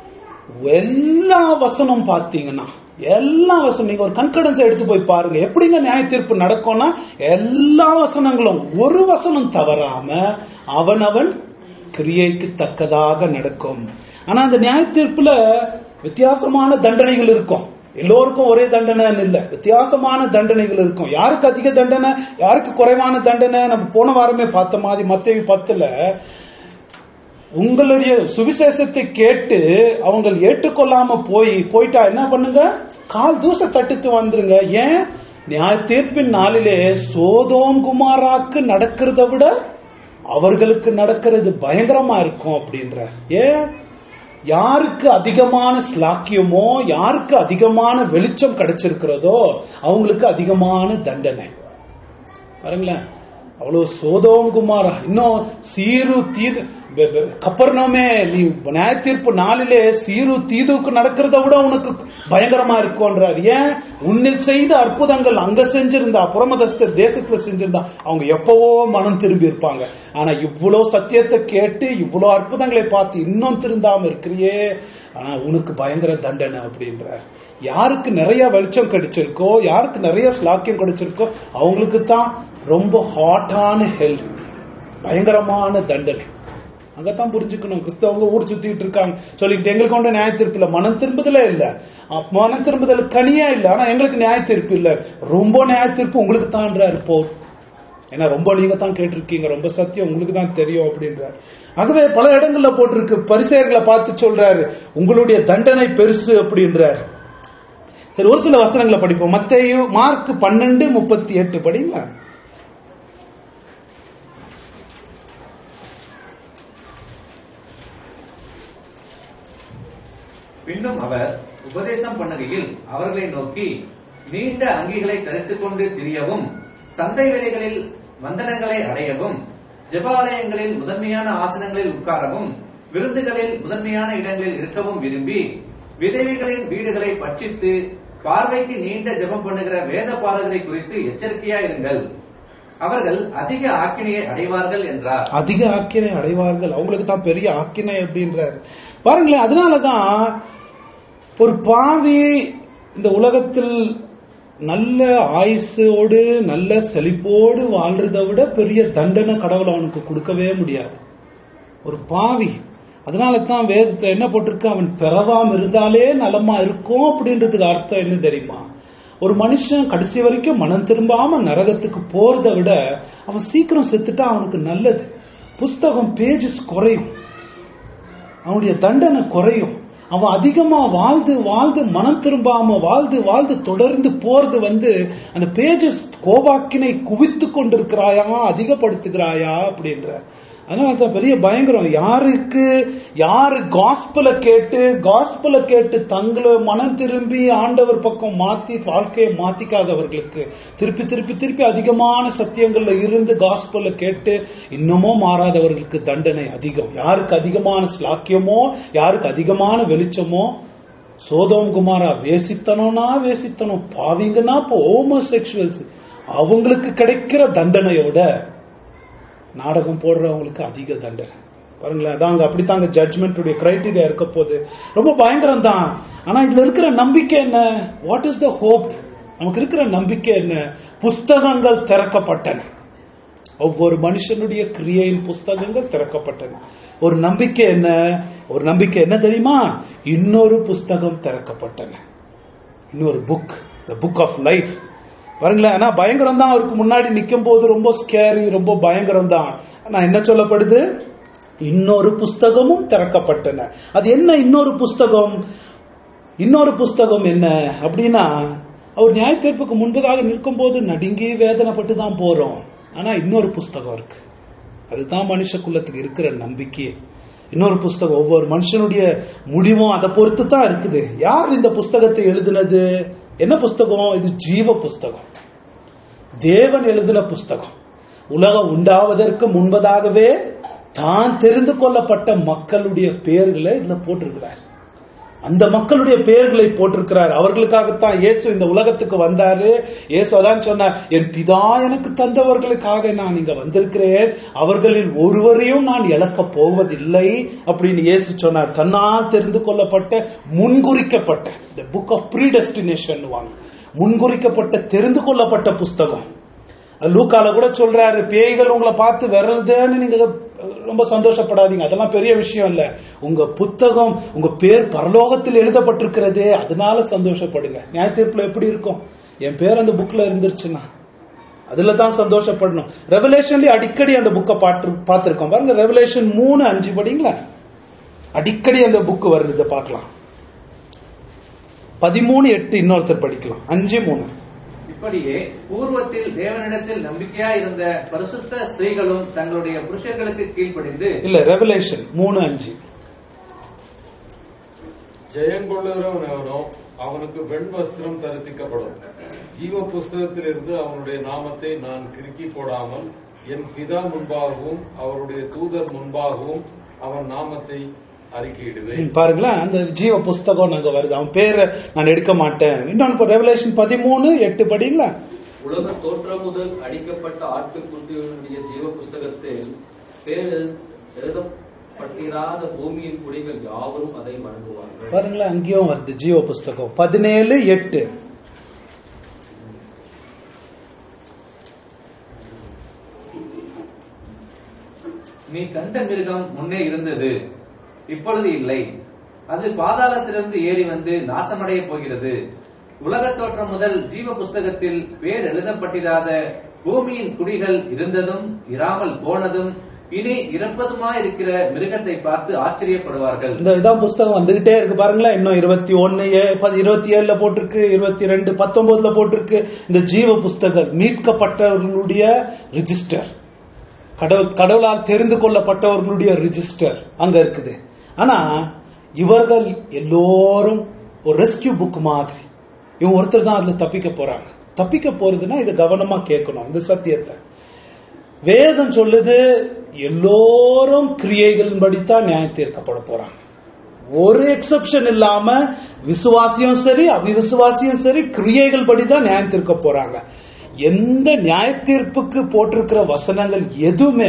எல்லா வசனம் பாத்தீங்கன்னா எல்லா வசனம் நீங்க ஒரு கன்கடன்ஸ் எடுத்து போய் பாருங்க எப்படிங்க நியாய தீர்ப்பு நடக்கும்னா எல்லா வசனங்களும் ஒரு வசனம் தவறாம அவனவன் கிரியைக்கு தக்கதாக நடக்கும் ஆனா அந்த நியாய தீர்ப்புல வித்தியாசமான தண்டனைகள் இருக்கும் எல்லோருக்கும் ஒரே தண்டனை இல்ல வித்தியாசமான தண்டனைகள் இருக்கும் யாருக்கு அதிக தண்டனை யாருக்கு குறைவான தண்டனை நம்ம போன வாரமே பார்த்த மாதிரி மத்தேயு பத்துல உங்களுடைய சுவிசேஷத்தை கேட்டு அவங்க ஏற்றுக்கொள்ளாம போய் போயிட்டா என்ன பண்ணுங்க கால் தூச தட்டித்து வந்துருங்க ஏன் நியாய தீர்ப்பின் நாளிலே சோதோம் குமாராக்கு நடக்கிறத விட அவர்களுக்கு நடக்கிறது பயங்கரமா இருக்கும் அப்படின்றார் ஏன் யாருக்கு அதிகமான ஸ்லாக்கியமோ யாருக்கு அதிகமான வெளிச்சம் கிடைச்சிருக்கிறதோ அவங்களுக்கு அதிகமான தண்டனை பாருங்களேன் அவ்வளவு சோதோம் குமாரா இன்னும் சீரு தீது பெ- பெ- கப்பர்னமே நீ நியாய தீர்ப்பு நாளிலே சீரு தீதுக்கு நடக்கிறத விட உனக்கு பயங்கரமா இருக்கும்ன்றார் ஏன் உன்னில் செய்த அற்புதங்கள் அங்க செஞ்சிருந்தா புறமதஸ்தர் தேசத்துல செஞ்சிருந்தா அவங்க எப்பவோ மனம் திரும்பி இருப்பாங்க ஆனா இவ்வளவு சத்தியத்தை கேட்டு இவ்வளவு அற்புதங்களை பார்த்து இன்னும் திருந்தாம இருக்கிறியே ஆனா உனக்கு பயங்கர தண்டனை அப்படின்றார் யாருக்கு நிறைய வெளிச்சம் கிடைச்சிருக்கோ யாருக்கு நிறைய ஸ்லாக்கியம் கிடைச்சிருக்கோ அவங்களுக்கு தான் ரொம்ப ஹாட்டான ஹெல்ப் பயங்கரமான தண்டனை அங்கதான் புரிஞ்சுக்கணும் கிறிஸ்தவங்க ஊர் சுத்திட்டு இருக்காங்க சொல்லிட்டு எங்களுக்கு ஒன்று நியாய தீர்ப்பு இல்ல மனம் திரும்புதலே இல்ல அஹ் மனம் திரும்புதல் கனியா இல்ல ஆனா எங்களுக்கு நியாய தீர்ப்பு இல்ல ரொம்ப நியாய தீர்ப்பு உங்களுக்கு தான்றாரு போ ஏன்னா ரொம்ப நீங்க தான் கேட்டிருக்கீங்க ரொம்ப சத்தியம் உங்களுக்கு தான் தெரியும் அப்படின்றார் ஆகவே பல இடங்கள்ல போட்டிருக்கு பரிசெயர்களை பார்த்து சொல்றாரு உங்களுடைய தண்டனை பெருசு அப்படின்றார் சரி ஒரு சில வசனங்களை படிப்போம் மத்தேயு மார்க் பன்னெண்டு முப்பத்தி எட்டு படிங்களா பின்னும் அவர் உபதேசம் பண்ணுகையில் அவர்களை நோக்கி நீண்ட அங்கிகளை தரித்துக் கொண்டு திரியவும் சந்தை வேலைகளில் வந்தனங்களை அடையவும் ஜெபாலயங்களில் முதன்மையான ஆசனங்களில் உட்காரவும் விருந்துகளில் முதன்மையான இடங்களில் இருக்கவும் விரும்பி விதவைகளின் வீடுகளை பட்சித்து பார்வைக்கு நீண்ட ஜெபம் பண்ணுகிற வேத பாடல்களை குறித்து எச்சரிக்கையா இருங்கள் அவர்கள் அதிக ஆக்கினையை அடைவார்கள் என்றார் அதிக ஆக்கினை அடைவார்கள் அவங்களுக்கு தான் பெரிய ஆக்கினை அப்படின்றாரு பாருங்களேன் அதனாலதான் ஒரு பாவி இந்த உலகத்தில் நல்ல ஆயுசோடு நல்ல செழிப்போடு வாழ்றதை விட பெரிய தண்டனை கடவுள் அவனுக்கு கொடுக்கவே முடியாது ஒரு பாவி அதனால தான் வேதத்துல என்ன போட்டிருக்கு அவன் பிறவாம இருந்தாலே நலமா இருக்கும் அப்படின்றதுக்கு அர்த்தம் என்ன தெரியுமா ஒரு மனுஷன் கடைசி வரைக்கும் மனம் திரும்பாம நரகத்துக்கு போறதை விட அவன் சீக்கிரம் செத்துட்டா அவனுக்கு நல்லது புஸ்தகம் பேஜஸ் குறையும் அவனுடைய தண்டனை குறையும் அவன் அதிகமா வாழ்ந்து வாழ்ந்து மனம் திரும்பாம வாழ்ந்து வாழ்ந்து தொடர்ந்து போறது வந்து அந்த பேஜஸ் கோபாக்கினை குவித்து கொண்டிருக்கிறாயா அதிகப்படுத்துகிறாயா அப்படின்ற அதனால தான் பெரிய பயங்கரம் யாருக்கு யாரு காஸ்பல கேட்டு காஸ்பல கேட்டு தங்களை மனம் திரும்பி ஆண்டவர் பக்கம் மாத்தி வாழ்க்கையை மாத்திக்காதவர்களுக்கு திருப்பி திருப்பி திருப்பி அதிகமான சத்தியங்கள்ல இருந்து காஸ்பல கேட்டு இன்னமும் மாறாதவர்களுக்கு தண்டனை அதிகம் யாருக்கு அதிகமான ஸ்லாக்கியமோ யாருக்கு அதிகமான வெளிச்சமோ சோதோம் குமாரா வேசித்தனம்னா வேசித்தனம் பாவிங்கன்னா இப்போ ஹோமோசெக்சுவல்ஸ் அவங்களுக்கு கிடைக்கிற தண்டனையோட நாடகம் போடுறவங்களுக்கு அதிக தண்டனை பாருங்களேன் அதாங்க அப்படித்தாங்க ஜட்மெண்ட் உடைய கிரைட்டீரியா இருக்க போது ரொம்ப பயங்கரம் தான் ஆனா இதுல இருக்கிற நம்பிக்கை என்ன வாட் இஸ் த ஹோப் நமக்கு இருக்கிற நம்பிக்கை என்ன புஸ்தகங்கள் திறக்கப்பட்டன ஒவ்வொரு மனுஷனுடைய கிரியையின் புஸ்தகங்கள் திறக்கப்பட்டன ஒரு நம்பிக்கை என்ன ஒரு நம்பிக்கை என்ன தெரியுமா இன்னொரு புஸ்தகம் திறக்கப்பட்டன இன்னொரு book the book of life பாருங்களேன் ஆனா பயங்கரம் தான் அவருக்கு முன்னாடி நிக்கும் போது ரொம்ப ஸ்கேரி ரொம்ப பயங்கரம் தான் ஆனா என்ன சொல்லப்படுது இன்னொரு புஸ்தகமும் திறக்கப்பட்டன அது என்ன இன்னொரு புஸ்தகம் இன்னொரு புஸ்தகம் என்ன அப்படின்னா அவர் நியாய தீர்ப்புக்கு முன்பதாக நிற்கும் போது நடுங்கி வேதனைப்பட்டு தான் போறோம் ஆனா இன்னொரு புஸ்தகம் இருக்கு அதுதான் மனுஷ குலத்துக்கு இருக்கிற நம்பிக்கையே இன்னொரு புஸ்தகம் ஒவ்வொரு மனுஷனுடைய முடிவும் அதை பொறுத்து தான் இருக்குது யார் இந்த புஸ்தகத்தை எழுதினது என்ன புஸ்தகம் இது ஜீவ புஸ்தகம் தேவன் எழுதின புஸ்தகம் உலகம் உண்டாவதற்கு முன்பதாகவே தான் தெரிந்து கொள்ளப்பட்ட மக்களுடைய பெயர்களை இதுல போட்டிருக்கிறார் அந்த மக்களுடைய பெயர்களை போட்டிருக்கிறார் அவர்களுக்காகத்தான் இயேசு இந்த உலகத்துக்கு வந்தாரு இயேசு அதான் சொன்னார் என் பிதா எனக்கு தந்தவர்களுக்காக நான் இங்க வந்திருக்கிறேன் அவர்களில் ஒருவரையும் நான் இழக்க போவதில்லை அப்படின்னு இயேசு சொன்னார் தன்னால் தெரிந்து கொள்ளப்பட்ட முன்குறிக்கப்பட்ட இந்த புக் ஆஃப் ப்ரீடெஸ்டினேஷன் வாங்க முன்குறிக்கப்பட்ட தெரிந்து கொள்ளப்பட்ட புஸ்தகம் லூக்கால கூட சொல்றாரு பேய்கள் உங்களை பார்த்து விரல்தேன்னு நீங்க ரொம்ப சந்தோஷப்படாதீங்க அதெல்லாம் பெரிய விஷயம் இல்ல உங்க புத்தகம் உங்க பேர் பரலோகத்தில் எழுதப்பட்டிருக்கிறதே அதனால சந்தோஷப்படுங்க நியாய தீர்ப்புல எப்படி இருக்கும் என் பேர் அந்த புக்ல இருந்துருச்சுன்னா அதுல தான் சந்தோஷப்படணும் ரெவலேஷன்லயே அடிக்கடி அந்த புக்கை பாட்டு பார்த்திருக்கோம் பாருங்க ரெவலேஷன் மூணு அஞ்சு படிங்களா அடிக்கடி அந்த புக் வருது இதை பார்க்கலாம் பதிமூணு எட்டு இன்னொருத்தர் படிக்கலாம் அஞ்சு மூணு இப்படியே பூர்வத்தில் தேவனிடத்தில் நம்பிக்கையா இருந்த பரிசுத்த ஸ்திரீகளும் தங்களுடைய புருஷர்களுக்கு கீழ்ப்படிந்து இல்ல ரெவலேஷன் மூணு அஞ்சு ஜெயங்கொள்ளுகிறவன் எவனோ அவனுக்கு வெண் வஸ்திரம் தரிசிக்கப்படும் ஜீவ புஸ்தகத்திலிருந்து அவனுடைய நாமத்தை நான் கிறுக்கி போடாமல் என் பிதா முன்பாகவும் அவருடைய தூதர் முன்பாகவும் அவன் நாமத்தை அறிக்கையிடுவேன் ம், பாருங்களேன் அந்த ஜீவ புஸ்தகம் அங்க வருது அவன் பேரை நான் எடுக்க மாட்டேன் இன்னொன்று ரெவலேஷன் பதிமூணு எட்டு படிங்களா உலக தோற்றம் முதல் அடிக்கப்பட்ட ஆட்டுக்குட்டிகளுடைய ஜீவ புஸ்தகத்தில் பேர் எழு- எழுதப்பட்டிராத பூமியின் குடிகள் யாவரும் அதை வணங்குவார்கள் பாருங்களேன் அங்கேயும் வருது ஜீவ புஸ்தகம் பதினேழு எட்டு நீ கண்ட மிருகம் முன்னே இருந்தது இப்பொழுது இல்லை அது பாதாளத்திலிருந்து ஏறி வந்து நாசமடைய போகிறது உலகத் தோற்றம் முதல் ஜீவ புஸ்தகத்தில் பேர் எழுதப்பட்டிராத பூமியின் குடிகள் இருந்ததும் இராமல் போனதும் இனி இறப்பதுமாயிருக்கிற மிருகத்தை பார்த்து ஆச்சரியப்படுவார்கள் இந்த இதான் புஸ்தகம் வந்துகிட்டே இருக்கு பாருங்களேன் இன்னும் இருபத்தி ஒன்னு இருபத்தி ஏழுல போட்டிருக்கு இருபத்தி ரெண்டு பத்தொன்பதுல போட்டிருக்கு இந்த ஜீவ புஸ்தகம் மீட்கப்பட்டவர்களுடைய ரிஜிஸ்டர் கடவுள் கடவுளால் தெரிந்து கொள்ளப்பட்டவர்களுடைய ரிஜிஸ்டர் அங்க இருக்குது ஆனா இவர்கள் எல்லோரும் ஒரு ரெஸ்கியூ புக் மாதிரி இவங்க ஒருத்தர் தான் அதுல தப்பிக்க போறாங்க தப்பிக்க போறதுன்னா இதை கவனமா கேட்கணும் இந்த சத்தியத்தை வேதம் சொல்லுது எல்லோரும் கிரியைகளின் படித்தான் நியாயம் தீர்க்கப்பட போறாங்க ஒரு எக்ஸெப்ஷன் இல்லாம விசுவாசியும் சரி அவிவிசுவாசியும் சரி கிரியைகள் படிதான் நியாயம் தீர்க்க போறாங்க எந்த நியாய தீர்ப்புக்கு போட்டிருக்கிற வசனங்கள் எதுவுமே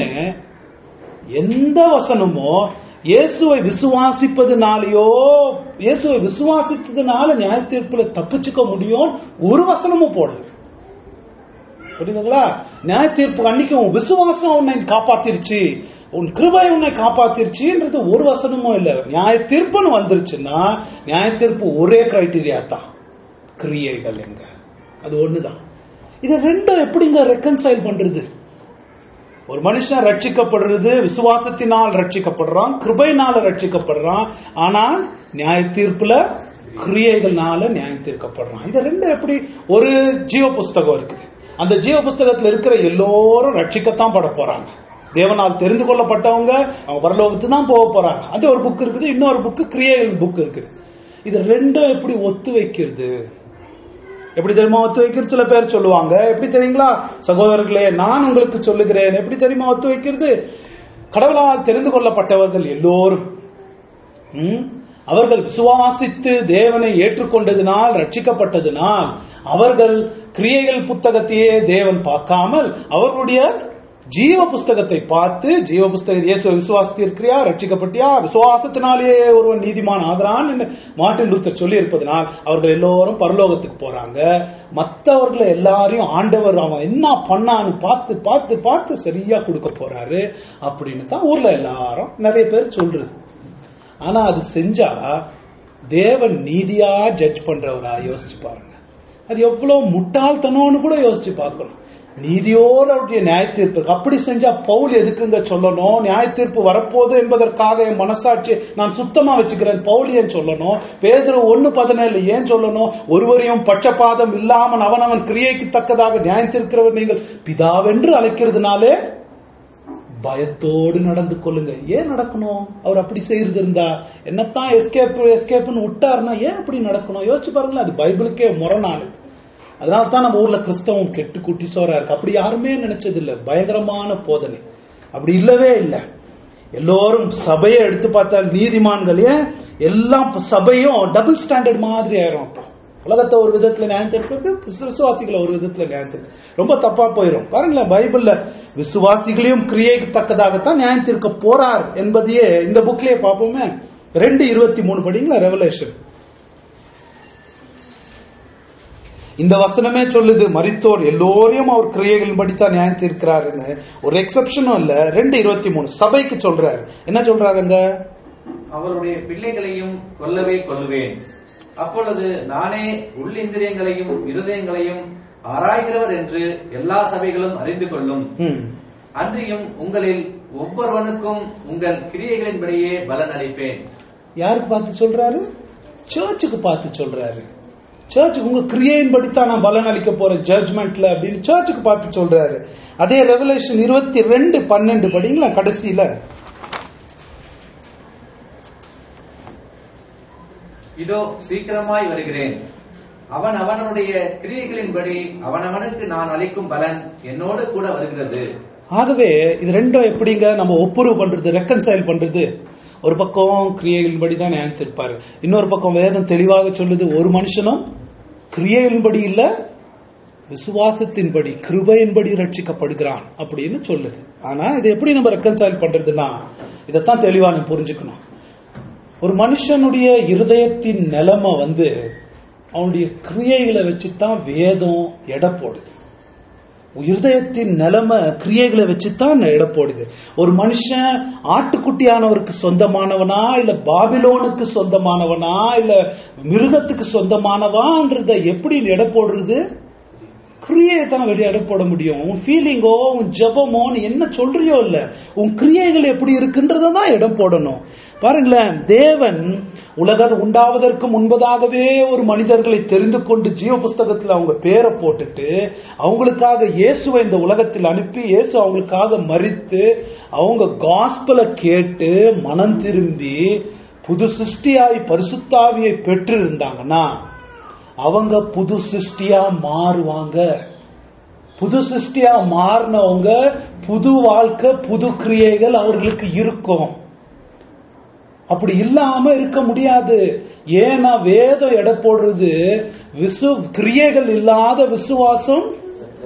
எந்த வசனமோ இயேசுவை விசுவாசிப்பதுனாலயோ இயேசுவை விசுவாசித்ததுனால நியாய தீர்ப்புல தப்பிச்சுக்க முடியும் ஒரு வசனமும் போடல புரியுதுங்களா நியாய தீர்ப்பு அன்னைக்கு உன் விசுவாசம் உன்னை காப்பாத்திருச்சு உன் கிருபை உன்னை காப்பாத்திருச்சுன்றது ஒரு வசனமும் இல்ல நியாய தீர்ப்புன்னு வந்துருச்சுன்னா நியாய தீர்ப்பு ஒரே கிரைட்டீரியா தான் கிரியைகள் எங்க அது ஒண்ணுதான் இது ரெண்டும் எப்படிங்க ரெக்கன்சைல் பண்றது ஒரு மனுஷன் ரட்சிக்கப்படுறது விசுவாசத்தினால் ரட்சிக்கப்படுறான் கிருபைனால ரட்சிக்கப்படுறான் ஆனால் நியாய தீர்ப்புல கிரியைகள்னால நியாயம் தீர்க்கப்படுறான் இது ரெண்டும் எப்படி ஒரு ஜீவ புஸ்தகம் இருக்குது அந்த ஜீவ புஸ்தகத்துல இருக்கிற எல்லோரும் ரட்சிக்கத்தான் பட போறாங்க தேவனால் தெரிந்து கொள்ளப்பட்டவங்க அவங்க பரலோகத்துக்கு தான் போக போறாங்க அது ஒரு புக் இருக்குது இன்னொரு புக் கிரியைகள் புக் இருக்குது இது ரெண்டும் எப்படி ஒத்து வைக்கிறது எப்படி தெரியுமா ஒத்து வைக்கிறது சில பேர் சொல்லுவாங்க எப்படி தெரியுங்களா சகோதரர்களே நான் உங்களுக்கு சொல்லுகிறேன் எப்படி தெரியுமா ஒத்து வைக்கிறது கடவுளால் தெரிந்து கொள்ளப்பட்டவர்கள் எல்லோரும் ம், அவர்கள் விசுவாசித்து தேவனை ஏற்றுக்கொண்டதினால் ரட்சிக்கப்பட்டதினால் அவர்கள் கிரியைகள் புத்தகத்தையே தேவன் பார்க்காமல் அவர்களுடைய ஜீவ புஸ்தகத்தை பார்த்து ஜீவ புஸ்தக இயேசு விசுவாசித்திருக்கிறியா ரட்சிக்கப்பட்டியா விசுவாசத்தினாலேயே ஒருவன் நீதிமான் ஆகிறான் என்று மார்ட்டின் லூத்தர் சொல்லி இருப்பதனால் அவர்கள் எல்லோரும் பரலோகத்துக்கு போறாங்க மற்றவர்களை எல்லாரையும் ஆண்டவர் அவன் என்ன பண்ணான்னு பார்த்து பார்த்து பார்த்து சரியா கொடுக்க போறாரு அப்படின்னு தான் ஊர்ல எல்லாரும் நிறைய பேர் சொல்றது ஆனா அது செஞ்சா தேவன் நீதியா ஜட்ஜ் பண்றவரா யோசிச்சு பாருங்க அது எவ்வளவு முட்டாள்தனம்னு கூட யோசிச்சு பார்க்கணும் நீதியோடு அவருடைய நியாய தீர்ப்பு அப்படி செஞ்சா பவுல் எதுக்குங்க சொல்லணும் நியாய தீர்ப்பு வரப்போகுது என்பதற்காக என் மனசாட்சியை நான் சுத்தமா வச்சுக்கிறேன் பவுல் ஏன் சொல்லணும் பேதுரு ஒன்னு பதினேழு ஏன் சொல்லணும் ஒருவரையும் பட்சபாதம் இல்லாமல் அவனவன் கிரியைக்கு தக்கதாக நியாயம் தீர்க்கிறவர் நீங்கள் பிதாவென்று அழைக்கிறதுனாலே பயத்தோடு நடந்து கொள்ளுங்க ஏன் நடக்கணும் அவர் அப்படி செய்யறது இருந்தா என்னத்தான் எஸ்கேப் எஸ்கேப்னு விட்டாருன்னா ஏன் அப்படி நடக்கணும் யோசிச்சு பாருங்களேன் அது பைபிளுக்கே முரணானது அதனால தான் நம்ம ஊர்ல கிறிஸ்தவம் கெட்டு குட்டி சோறா இருக்கு அப்படி யாருமே நினைச்சது இல்ல பயங்கரமான போதனை அப்படி இல்லவே இல்லை எல்லோரும் சபையை எடுத்து பார்த்தால் நீதிமான்கள் ஏன் எல்லாம் சபையும் டபுள் ஸ்டாண்டர்ட் மாதிரி ஆயிரும் அப்போ உலகத்தை ஒரு விதத்துல நியாயம் தீர்க்கிறது விசுவாசிகளை ஒரு விதத்துல நியாயம் தீர்க்கிறது ரொம்ப தப்பா போயிடும் பாருங்களேன் பைபிள்ல விசுவாசிகளையும் கிரியைக்கு தக்கதாகத்தான் நியாயம் தீர்க்க போறார் என்பதையே இந்த புக்லயே பார்ப்போமே ரெண்டு இருபத்தி மூணு படிங்களா ரெவலேஷன் இந்த வசனமே சொல்லுது மரித்தோர் எல்லோரையும் அவர் கிரியைகளின் படித்தான் நியாயம் தீர்க்கிறாருன்னு ஒரு எக்ஸப்ஷனும் இல்ல ரெண்டு இருபத்தி மூணு சபைக்கு சொல்றாரு என்ன சொல்றாருங்க அவருடைய பிள்ளைகளையும் கொல்லவே கொல்லுவேன் அப்பொழுது நானே உள்ளிந்திரியங்களையும் இருதயங்களையும் ஆராய்கிறவர் என்று எல்லா சபைகளும் அறிந்து கொள்ளும் ம். அன்றியும் உங்களில் ஒவ்வொருவனுக்கும் உங்கள் கிரியைகளின்படியே பலன் அளிப்பேன் யாருக்கு பார்த்து சொல்றாரு சர்ச்சுக்கு பார்த்து சொல்றாரு சர்ச்சுக்கு உங்க கிரியையின் படித்தான் நான் பலன் அளிக்க போறேன் ஜட்ஜ்மெண்ட்ல அப்படின்னு சர்ச்சுக்கு பார்த்து சொல்றாரு அதே ரெவலேஷன் இருபத்தி ரெண்டு பன்னெண்டு படிங்களா கடைசியில இதோ சீக்கிரமாய் வருகிறேன் அவன் அவனுடைய கிரியைகளின்படி அவனவனுக்கு நான் அளிக்கும் பலன் என்னோடு கூட வருகிறது ஆகவே இது ரெண்டும் எப்படிங்க நம்ம ஒப்புரவு பண்றது ரெக்கன்சைல் பண்றது ஒரு பக்கம் கிரியைகளின்படி தான் நியாயம் தீர்ப்பாரு இன்னொரு பக்கம் வேதம் தெளிவாக சொல்லுது ஒரு மனுஷனும் கிரியைகளின்படி இல்ல விசுவாசத்தின்படி கிருபையின்படி ரட்சிக்கப்படுகிறான் அப்படின்னு சொல்லுது ஆனா இதை எப்படி நம்ம ரெக்கன்சைல் பண்றதுன்னா இதைத்தான் தெளிவா நம்ம புரிஞ்சுக்கணும் ஒரு மனுஷனுடைய இருதயத்தின் நிலைமை வந்து அவனுடைய கிரியைகளை வச்சுதான் வேதம் எடை போடுது இருதயத்தின் நிலைமை கிரியைகளை வச்சுதான் எடை போடுது ஒரு மனுஷன் ஆட்டுக்குட்டியானவருக்கு சொந்தமானவனா இல்ல பாபிலோனுக்கு சொந்தமானவனா இல்ல மிருகத்துக்கு சொந்தமானவான்றத எப்படி எடை போடுறது கிரியையை தான் வெளியே எடை போட முடியும் உன் ஃபீலிங்கோ உன் ஜபமோ நீ என்ன சொல்றியோ இல்ல உன் கிரியைகள் எப்படி இருக்குன்றத தான் இடம் போடணும் பாருங்களேன் தேவன் உலக உண்டாவதற்கு முன்பதாகவே ஒரு மனிதர்களை தெரிந்து கொண்டு ஜீவ புஸ்தகத்தில் அவங்க பேரை போட்டுட்டு அவங்களுக்காக இயேசுவை இந்த உலகத்தில் அனுப்பி இயேசு அவங்களுக்காக மறித்து அவங்க காஸ்பலை கேட்டு மனம் திரும்பி புது சிருஷ்டியாய் பரிசுத்தாவியை பெற்று இருந்தாங்கன்னா அவங்க புது சிருஷ்டியா மாறுவாங்க புது சிருஷ்டியா மாறினவங்க புது வாழ்க்கை புது கிரியைகள் அவர்களுக்கு இருக்கும் அப்படி இல்லாம இருக்க முடியாது ஏன்னா வேதம் எடை போடுறது விசு கிரியைகள் இல்லாத விசுவாசம்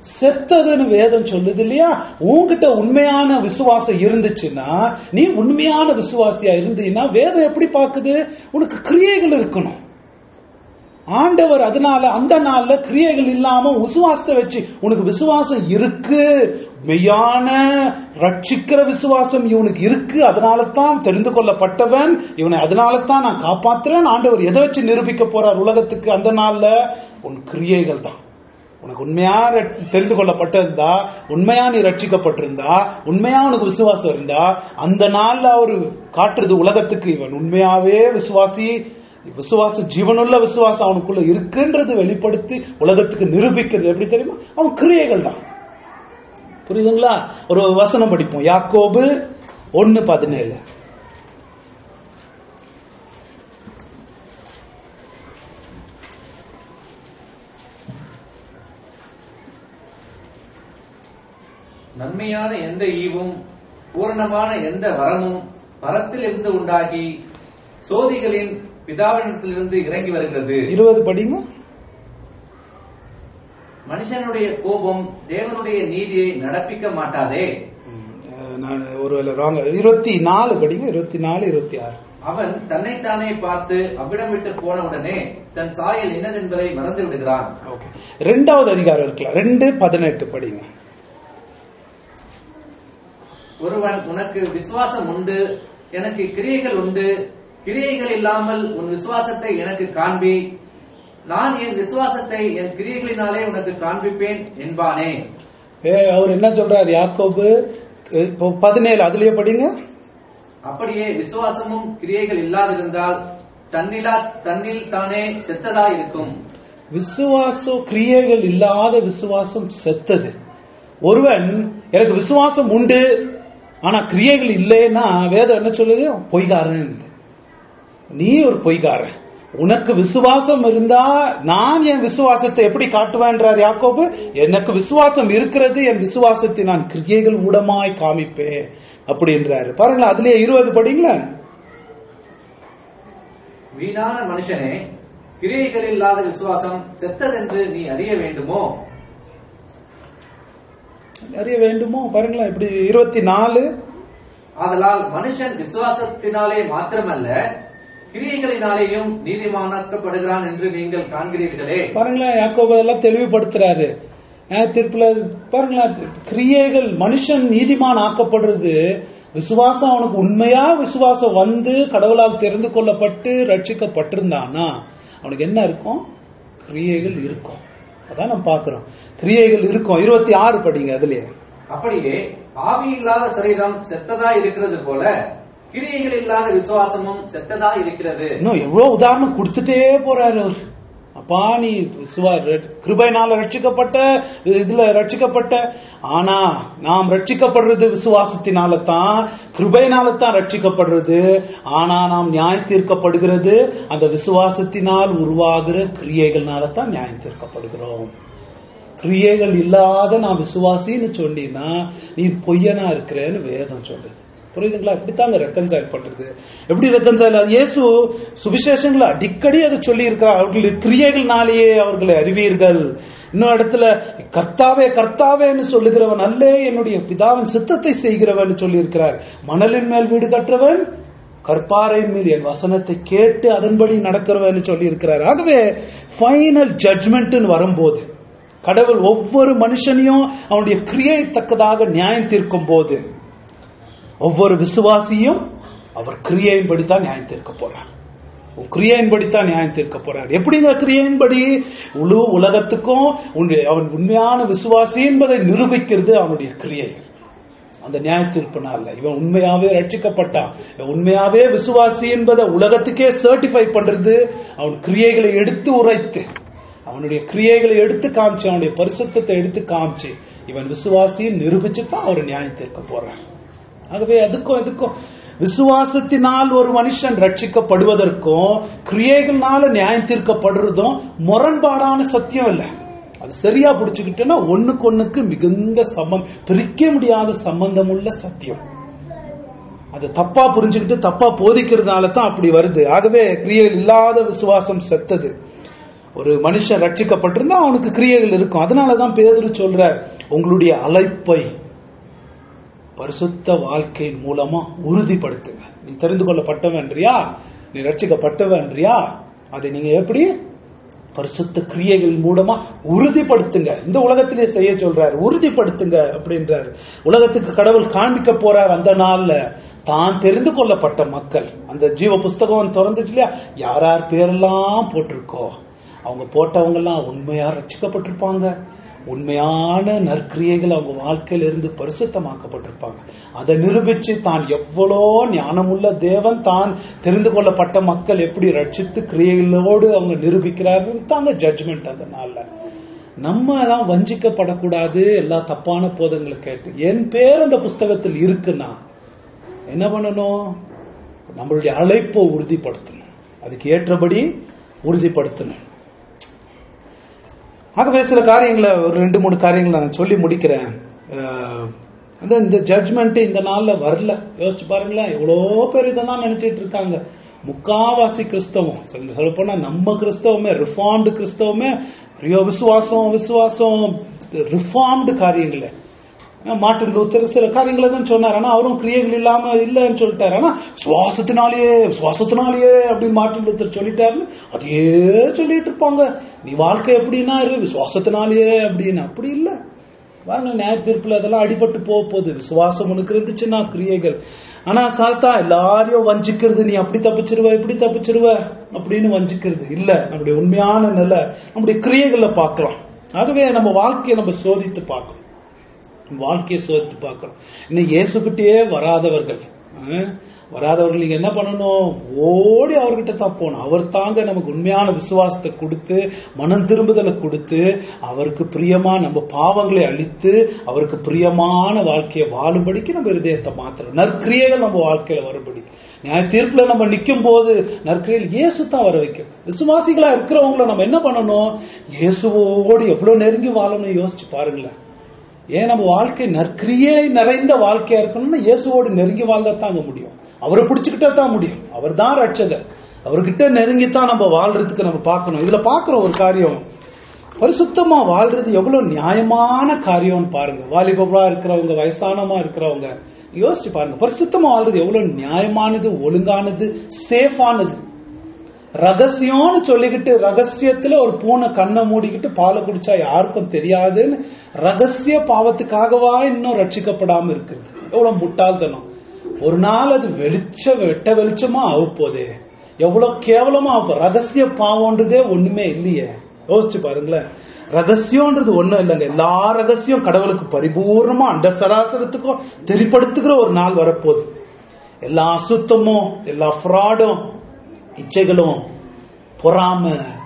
செத்ததுன்னு வேதம் சொல்லுது இல்லையா உன்கிட்ட உண்மையான விசுவாசம் இருந்துச்சுன்னா நீ உண்மையான விசுவாசியா இருந்தீன்னா வேதம் எப்படி பாக்குது உனக்கு கிரியைகள் இருக்கணும் ஆண்டவர் அதனால அந்த நாள்ல கிரியைகள் இல்லாம விசுவாசத்தை வச்சு உனக்கு விசுவாசம் இருக்கு மெய்யான ரட்சிக்கிற விசுவாசம் இவனுக்கு இருக்கு அதனால தான் தெரிந்து கொள்ளப்பட்டவன் இவனை அதனால தான் நான் காப்பாத்துறேன் ஆண்டவர் எதை வச்சு நிரூபிக்க போறார் உலகத்துக்கு அந்த நாள்ல உன் கிரியைகள் தான் உனக்கு உண்மையா ரட்- தெரிந்து கொள்ளப்பட்டிருந்தா உண்மையா நீ ரட்சிக்கப்பட்டிருந்தா உண்மையா உனக்கு விசுவாசம் இருந்தா அந்த நாள்ல அவரு காட்டுறது உலகத்துக்கு இவன் உண்மையாவே விசுவாசி விசுவாசம் ஜீவனுள்ள விசுவாசம் அவனுக்குள்ள இருக்குன்றது வெளிப்படுத்தி உலகத்துக்கு நிரூபிக்கிறது எப்படி தெரியுமா அவன் கிரியைகள் தான் புரியுதுங்களா ஒரு வசனம் படிப்போம் யாக்கோபு ஒன்னு பதினேழு நன்மையான எந்த ஈவும் பூரணமான எந்த வரமும் பரத்திலிருந்து உண்டாகி சோதிகளின் பிதாவினத்திலிருந்து இறங்கி வருகிறது இருபது படிங்க மனுஷனுடைய கோபம் தேவனுடைய நீதியை நடப்பிக்க மாட்டாதே ம், அஹ், நான் ஒரு ராங் இருபத்தி நாலு படிங்க இருபத்தி நாலு இருபத்தி ஆறு அவன் தன்னைத்தானே பார்த்து அவ்விடம் விட்டு போன உடனே தன் சாயல் என்னதென்பதை மறந்து விடுகிறான் ஓகே ரெண்டாவது அதிகாரம் இருக்கலாம் ரெண்டு பதினெட்டு படிங்க ஒருவன் உனக்கு விசுவாசம் உண்டு எனக்கு கிரியைகள் உண்டு கிரியைகள் இல்லாமல் உன் விசுவாசத்தை எனக்கு காண்பி நான் என் விசுவாசத்தை என் கிரியைகளினாலே உனக்கு காண்பிப்பேன் என்பானே ஏ, அவர் என்ன சொல்றாரு யாக்கோபு இப்போ பதினேழு அதுலயே படிங்க அப்படியே விசுவாசமும் கிரியைகள் இல்லாதிருந்தால் தன்னிலா தன்னில் தானே செத்ததா இருக்கும் விசுவாசம் கிரியைகள் இல்லாத விசுவாசம் செத்தது ஒருவன் எனக்கு விசுவாசம் உண்டு ஆனா கிரியைகள் இல்லைன்னா வேதம் என்ன சொல்லுது பொய்காரன் நீ ஒரு பொய்காரன் உனக்கு விசுவாசம் இருந்தா நான் என் விசுவாசத்தை எப்படி காட்டுவேன்றார் யாக்கோபு எனக்கு விசுவாசம் இருக்கிறது என் விசுவாசத்தை நான் கிரியைகள் ஊடமாய் காமிப்பேன் அப்படின்றாரு பாருங்களேன் அதுலயே இருபது படிங்களேன் வீணான மனுஷனே கிரியைகள் இல்லாத விசுவாசம் செத்ததென்று நீ அறிய வேண்டுமோ அறிய வேண்டுமோ பாருங்களேன் இப்படி இருபத்தி நாலு ஆதலால் மனுஷன் விசுவாசத்தினாலே மாத்திரமல்ல கிரியைகளினாலேயும் நீதிமானாக்கப்படுகிறான் என்று நீங்கள் காண்கிறீர்களே பாருங்களேன் யாக்கோபு அதெல்லாம் தெளிவுபடுத்துறாரு திருப்பில பாருங்களேன் கிரியைகள் மனுஷன் நீதிமான் ஆக்கப்படுறது விசுவாசம் அவனுக்கு உண்மையா விசுவாசம் வந்து கடவுளால் தெரிந்து கொள்ளப்பட்டு ரட்சிக்கப்பட்டிருந்தானா அவனுக்கு என்ன இருக்கும் கிரியைகள் இருக்கும் அதான் நம்ம பாக்குறோம் கிரியைகள் இருக்கும் இருபத்தி ஆறு படிங்க அதுலயே அப்படியே ஆவி இல்லாத சரீரம் செத்ததா இருக்கிறது போல கிரியைகள் இல்லாத விசுவாசமும் செத்ததா இருக்கிறது இன்னும் எவ்வளவு உதாரணம் கொடுத்துட்டே போறாரு அவர் அப்பா நீ விசுவா கிருபைனால ரட்சிக்கப்பட்ட இதுல ரட்சிக்கப்பட்ட ஆனா நாம் ரட்சிக்கப்படுறது விசுவாசத்தினால தான் கிருபைனால தான் ரட்சிக்கப்படுறது ஆனா நாம் நியாயம் தீர்க்கப்படுகிறது அந்த விசுவாசத்தினால் உருவாகிற கிரியைகள்னால தான் நியாயம் தீர்க்கப்படுகிறோம் கிரியைகள் இல்லாத நான் விசுவாசின்னு சொன்னீன்னா நீ பொய்யனா இருக்கிறேன்னு வேதம் சொல்லுது புரியுதுங்களா இப்படித்தாங்க ரெக்கன்சைல் பண்றது எப்படி ரெக்கன்சைல் இயேசு சுவிசேஷங்களை அடிக்கடி அதை சொல்லி இருக்கிறார் அவர்கள் கிரியைகள்னாலேயே அவர்களை அறிவீர்கள் இன்னும் இடத்துல கர்த்தாவே கர்த்தாவேன்னு சொல்லுகிறவன் அல்ல என்னுடைய பிதாவின் சித்தத்தை செய்கிறவன் சொல்லி இருக்கிறார் மணலின் மேல் வீடு கற்றவன் கற்பாறையின் மேல் என் வசனத்தை கேட்டு அதன்படி நடக்கிறவன் சொல்லி இருக்கிறார் ஆகவே ஃபைனல் ஜட்மெண்ட்னு வரும்போது கடவுள் ஒவ்வொரு மனுஷனையும் அவனுடைய கிரியை தக்கதாக நியாயம் தீர்க்கும் போது ஒவ்வொரு விசுவாசியும் அவர் கிரியையின்படி தான் நியாயம் தீர்க்க போறார் உன் கிரியையின்படி தான் நியாயம் தீர்க்க போறார் எப்படிங்க கிரியையின்படி முழு உலகத்துக்கும் உன்னுடைய அவன் உண்மையான விசுவாசி என்பதை நிரூபிக்கிறது அவனுடைய கிரியைகள் அந்த நியாய தீர்ப்பு நாள்ல இவன் உண்மையாவே ரட்சிக்கப்பட்டான் இவன் உண்மையாவே விசுவாசி என்பதை உலகத்துக்கே சர்டிஃபை பண்றது அவன் கிரியைகளை எடுத்து உரைத்து அவனுடைய கிரியைகளை எடுத்து காமிச்சு அவனுடைய பரிசுத்தத்தை எடுத்து காமிச்சு இவன் விசுவாசியை நிரூபிச்சு தான் அவர் நியாயம் தீர்க்க போறான் ஆகவே அதுக்கும் இதுக்கும் விசுவாசத்தினால் ஒரு மனுஷன் ரட்சிக்கப்படுவதற்கும் கிரியைகள்னால நியாயம் தீர்க்கப்படுறதும் முரண்பாடான சத்தியம் இல்லை அது சரியா பிடிச்சுக்கிட்டோன்னா ஒண்ணுக்கு ஒண்ணுக்கு மிகுந்த சம்பந்தம் பிரிக்க முடியாத சம்பந்தம் உள்ள சத்தியம் அது தப்பா புரிஞ்சுக்கிட்டு தப்பா போதிக்கிறதுனால தான் அப்படி வருது ஆகவே கிரியைகள் இல்லாத விசுவாசம் செத்தது ஒரு மனுஷன் ரட்சிக்கப்பட்டிருந்தா அவனுக்கு கிரியைகள் இருக்கும் அதனாலதான் பேதுரு சொல்றார் உங்களுடைய அழைப்பை பரிசுத்த வாழ்க்கையின் மூலமா உறுதிப்படுத்துங்க நீ தெரிந்து கொள்ளப்பட்டவன்றியா நீ ரட்சிக்கப்பட்டவன்றியா அதை நீங்க எப்படி பரிசுத்த கிரியைகள் மூலமா உறுதிப்படுத்துங்க இந்த உலகத்திலே செய்ய சொல்றாரு உறுதிப்படுத்துங்க அப்படின்றாரு உலகத்துக்கு கடவுள் காண்பிக்க போறார் அந்த நாள்ல தான் தெரிந்து கொள்ளப்பட்ட மக்கள் அந்த ஜீவ புஸ்தகம் திறந்துச்சு இல்லையா யார் யார் பேரெல்லாம் போட்டிருக்கோ அவங்க போட்டவங்க எல்லாம் உண்மையா ரட்சிக்கப்பட்டிருப்பாங்க உண்மையான நற்கிரியைகள் அவங்க வாழ்க்கையில இருந்து பரிசுத்தமாக்கப்பட்டிருப்பாங்க அதை நிரூபிச்சு தான் எவ்வளோ ஞானமுள்ள தேவன் தான் தெரிந்து கொள்ளப்பட்ட மக்கள் எப்படி ரட்சித்து கிரியைகளோடு அவங்க நிரூபிக்கிறார்கள் தாங்க ஜட்ஜ்மெண்ட் அந்த நாள்ல நம்ம எல்லாம் வஞ்சிக்கப்படக்கூடாது எல்லா தப்பான போதங்களை கேட்டு என் பேர் அந்த புஸ்தகத்தில் இருக்குன்னா என்ன பண்ணணும் நம்மளுடைய அழைப்பை உறுதிப்படுத்தணும் அதுக்கு ஏற்றபடி உறுதிப்படுத்தணும் ஆகவே சில காரியங்களை ஒரு ரெண்டு மூணு காரியங்களை நான் சொல்லி முடிக்கிறேன் அஹ், அந்த இந்த ஜட்ஜ்மெண்ட் இந்த நாள்ல வரல யோசிச்சு பாருங்களேன் எவ்வளோ பேர் இதெல்லாம் நினைச்சிட்டு இருக்காங்க முக்காவாசி கிறிஸ்தவம் சொல்ல சொல்ல போனா நம்ம கிறிஸ்தவமே ரிஃபார்ம்டு கிறிஸ்தவமே ஐயோ விசுவாசம் விசுவாசம் ரிஃபார்ம்டு காரியங்களே மார்ட்டின் லூத்தர் சில காரியங்களை தான் சொன்னார் ஆனா அவரும் கிரியைகள் இல்லாம இல்லைன்னு சொல்லிட்டாரு ஆனா சுவாசத்தினாலேயே சுவாசத்தினாலேயே அப்படின்னு மார்ட்டின் லூத்தர் சொல்லிட்டாருன்னு அதையே சொல்லிட்டு இருப்பாங்க நீ வாழ்க்கை எப்படின்னா இரு விசுவாசத்தினாலேயே அப்படின்னு அப்படி இல்ல பாருங்க நியாய தீர்ப்புல அதெல்லாம் அடிபட்டு போக போகுது விசுவாசம் உனக்கு இருந்துச்சுன்னா கிரியைகள் ஆனா சாத்தா எல்லாரையும் வஞ்சிக்கிறது நீ அப்படி தப்பிச்சிருவ இப்படி தப்பிச்சிருவ அப்படின்னு வஞ்சிக்கிறது இல்ல நம்முடைய உண்மையான நிலை நம்முடைய கிரியைகளை பார்க்கலாம் ஆகவே நம்ம வாழ்க்கையை நம்ம சோதித்து பார்க்கணும் வாழ்க்கையை சோதித்து பார்க்கணும் இன்னும் இயேசுகிட்டயே வராதவர்கள் அஹ், வராதவர்கள் நீங்க என்ன பண்ணணும் ஓடி அவர்கிட்ட தான் போகணும் அவர் தாங்க நமக்கு உண்மையான விசுவாசத்தை கொடுத்து மனம் திரும்புதலை கொடுத்து அவருக்கு பிரியமா நம்ம பாவங்களை அழித்து அவருக்கு பிரியமான வாழ்க்கையை வாழும்படிக்கு நம்ம இருதயத்தை மாத்தணும் நற்கிரியைகள் நம்ம வாழ்க்கையில வரும்படி நியாய தீர்ப்புல நம்ம நிக்கும் போது நற்கிரியல் இயேசு தான் வர வைக்கும் விசுவாசிகளா இருக்கிறவங்கள நம்ம என்ன பண்ணணும் இயேசுவோடு எவ்வளவு நெருங்கி வாழணும் யோசிச்சு பாருங்களேன் ஏன் நம்ம வாழ்க்கை நற்கிரியை நிறைந்த வாழ்க்கையா இருக்கணும்னா இயேசுவோடு நெருங்கி வாழ்ந்தா தாங்க முடியும் அவரை பிடிச்சுக்கிட்டா தான் முடியும் அவர் தான் ரட்சகர் அவர்கிட்ட நெருங்கித்தான் நம்ம வாழ்றதுக்கு நம்ம பார்க்கணும் இதுல பார்க்கிறோம் ஒரு காரியம் பரிசுத்தமா வாழ்றது எவ்வளவு நியாயமான காரியம்னு பாருங்க வாலிபமா இருக்கிறவங்க வயசானமா இருக்கிறவங்க யோசிச்சு பாருங்க பரிசுத்தமா வாழ்றது எவ்வளவு நியாயமானது ஒழுங்கானது சேஃபானது ரகசியம்னு சொல்லிக்கிட்டு ரகசியத்துல ஒரு பூனை கண்ணை மூடிக்கிட்டு பாலை குடிச்சா யாருக்கும் தெரியாதுன்னு ரகசிய பாவத்துக்காகவா இன்னும் ரட்சிக்கப்படாம இருக்கிறது எவ்வளவு முட்டாள்தனம் ஒரு நாள் அது வெளிச்ச வெட்ட வெளிச்சமா ஆகப்போதே எவ்வளவு கேவலமா ஆகும் ரகசிய பாவம்ன்றதே ஒண்ணுமே இல்லையே யோசிச்சு பாருங்களேன் ரகசியம்ன்றது ஒண்ணும் இல்லைங்க எல்லா ரகசியம் கடவுளுக்கு பரிபூர்ணமா அண்ட சராசரத்துக்கும் தெரிப்படுத்துகிற ஒரு நாள் வரப்போகுது எல்லா அசுத்தமும் எல்லா ஃப்ராடும் இச்சைகளும் பொறாம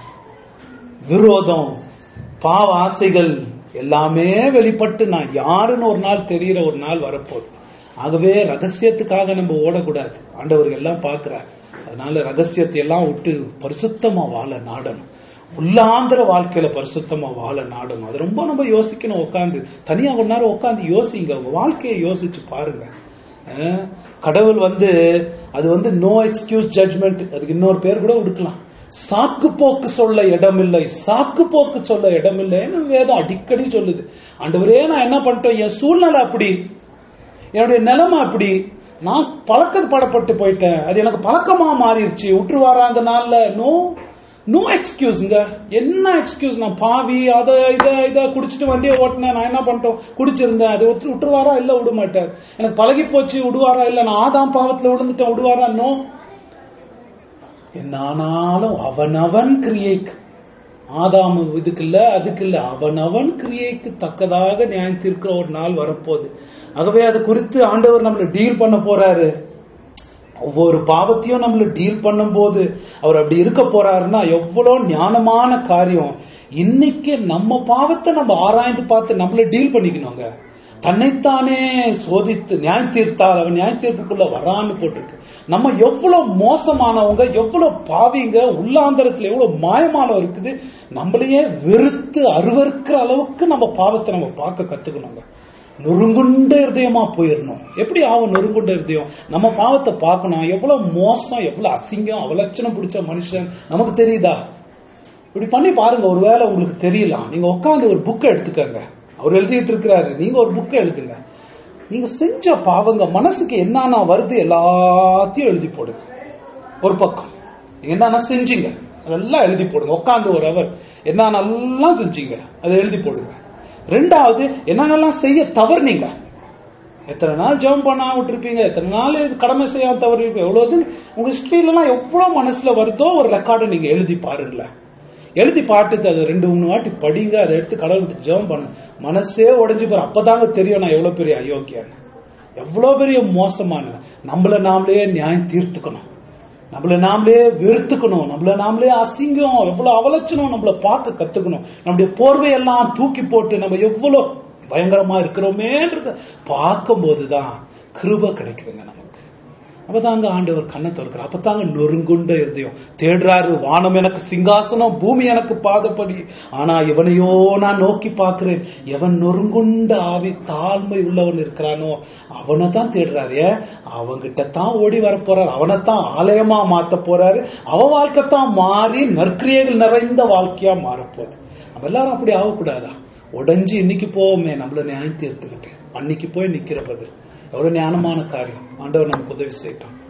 விரோதம் பாவ ஆசைகள் எல்லாமே வெளிப்பட்டு நான் யாருன்னு ஒரு நாள் தெரிகிற ஒரு நாள் வரப்போகுது ஆகவே ரகசியத்துக்காக நம்ம ஓடக்கூடாது ஆண்டவர் எல்லாம் பார்க்கிறார் அதனால ரகசியத்தை எல்லாம் விட்டு பரிசுத்தமா வாழ நாடணும் உள்ளாந்திர வாழ்க்கையில பரிசுத்தமா வாழ நாடணும் அது ரொம்ப நம்ம யோசிக்கணும் உட்காந்து தனியா ஒரு நேரம் உட்காந்து யோசிங்க உங்க வாழ்க்கையை யோசிச்சு பாருங்க அஹ், கடவுள் வந்து அது வந்து நோ எக்ஸ்கியூஸ் ஜட்ஜ்மெண்ட் அதுக்கு இன்னொரு பேர் கூட கொடுக்கலாம் சாக்கு போக்கு சொல்ல இடமில்லை சாக்கு போக்கு சொல்ல இடமில்லைன்னு வேதம் அடிக்கடி சொல்லுது ஆண்டவரே நான் என்ன பண்ணிட்டேன் என் சூழ்நிலை அப்படி என்னுடைய நிலைமை அப்படி நான் பழக்க படப்பட்டு போயிட்டேன் அது எனக்கு பழக்கமா மாறிடுச்சு விட்டுருவாரா அந்த நாள்ல நோ நோ எக்ஸ்கியூஸ்ங்க என்ன எக்ஸ்கியூஸ் நான் பாவி அதை இதை இதை குடிச்சிட்டு வண்டியை ஓட்டினேன் நான் என்ன பண்ணிட்டோம் குடிச்சிருந்தேன் அதை விட்டு விட்டுருவாரா இல்ல விட மாட்டார் எனக்கு பழகி போச்சு விடுவாரா இல்ல நான் ஆதாம் பாவத்துல விழுந்துட்டேன் விடுவாரா நோ என்ன ஆனாலும் அவனவன் கிரியைக்கு ஆதாம் இதுக்கு இல்ல அதுக்கு இல்ல அவனவன் கிரியைக்கு தக்கதாக நியாயம் தீர்க்கிற ஒரு நாள் வரப்போகுது ஆகவே அது குறித்து ஆண்டவர் நம்மள டீல் பண்ண போறாரு ஒவ்வொரு பாவத்தையும் நம்மள டீல் பண்ணும்போது அவர் அப்படி இருக்க போறாருன்னா எவ்வளவு ஞானமான காரியம் இன்னைக்கு நம்ம பாவத்தை நம்ம ஆராய்ந்து பார்த்து நம்மள டீல் பண்ணிக்கணுங்க தன்னைத்தானே சோதித்து நியாய தீர்த்தால் அவன் நியாய தீர்ப்புக்குள்ள வரான்னு போட்டிருக்கு நம்ம எவ்வளவு மோசமானவங்க எவ்வளவு பாவிங்க உள்ளாந்தரத்துல எவ்வளவு மாயமானம் இருக்குது நம்மளையே வெறுத்து அருவருக்கிற அளவுக்கு நம்ம பாவத்தை நம்ம பார்க்க கத்துக்கணுங்க நொறுங்குண்ட இருதயமா போயிடணும் எப்படி ஆகும் நொறுங்குண்ட இருதயம் நம்ம பாவத்தை பார்க்கணும் எவ்வளவு மோசம் எவ்வளவு அசிங்கம் அவலட்சணம் பிடிச்ச மனுஷன் நமக்கு தெரியுதா இப்படி பண்ணி பாருங்க ஒருவேளை உங்களுக்கு தெரியலாம் நீங்க உட்காந்து ஒரு புக்கை எடுத்துக்கங்க அவர் எழுதிட்டு இருக்கிறாரு நீங்க ஒரு புக்கை எழுதுங்க நீங்க செஞ்ச பாவங்க மனசுக்கு என்னென்ன வருது எல்லாத்தையும் எழுதி போடுங்க ஒரு பக்கம் நீங்க என்னென்ன செஞ்சீங்க அதெல்லாம் எழுதி போடுங்க உட்காந்து ஒரு அவர் என்னென்னலாம் செஞ்சீங்க அதை எழுதி போடுங்க ரெண்டாவது என்னென்னலாம் செய்ய தவறுனீங்க எத்தனை நாள் ஜெபம் பண்ணாம விட்டுருப்பீங்க எத்தனை நாள் இது கடமை செய்யாம தவறிருப்பீங்க எவ்வளவு உங்க ஹிஸ்டரியிலலாம் எவ்வளவு மனசுல வருதோ ஒரு ரெக்கார்டை நீங்க எழுதி பாருங்களேன் எழுதி பாட்டுட்டு அதை ரெண்டு மூணு வாட்டி படிங்க அதை எடுத்து கடவுள்கிட்ட ஜெபம் பண்ணு மனசே உடைஞ்சு போற அப்பதாங்க தெரியும் நான் எவ்வளவு பெரிய அயோக்கியன்னு எவ்வளவு பெரிய மோசமான நம்மள நாமளே நியாயம் தீர்த்துக்கணும் நம்மள நாமளே வெறுத்துக்கணும் நம்மள நாமளே அசிங்கம் எவ்வளவு அவலட்சணம் நம்மள பார்க்க கத்துக்கணும் நம்முடைய போர்வையெல்லாம் தூக்கி போட்டு நம்ம எவ்வளவு பயங்கரமா இருக்கிறோமேன்றத பார்க்கும் போதுதான் கிருப கிடைக்குதுங்க நமக்கு அப்பதாங்க ஆண்டவர் கண்ணை திறக்கிறார் அப்பதாங்க நொறுங்குண்ட இருதயம் தேடுறாரு வானம் எனக்கு சிங்காசனம் பூமி எனக்கு பாதப்படி ஆனா இவனையோ நான் நோக்கி பார்க்கிறேன் எவன் நொறுங்குண்ட ஆவி தாழ்மை உள்ளவன் இருக்கிறானோ அவனை தான் தேடுறாரு ஏன் அவங்கிட்ட தான் ஓடி வர போறாரு அவனைத்தான் ஆலயமா மாத்த போறாரு அவன் வாழ்க்கை தான் மாறி நற்கிரியைகள் நிறைந்த வாழ்க்கையா மாறப்போகுது நம்ம எல்லாரும் அப்படி ஆகக்கூடாதா உடைஞ்சு இன்னைக்கு போவோமே நம்மள நியாயம் தீர்த்துக்கிட்டு அன்னைக்கு போய் நிக்கிற பதில் எவ்வளவு ஞானமான காரியம் ஆண்டவர் நமக்கு உதவி செய்யட்டும்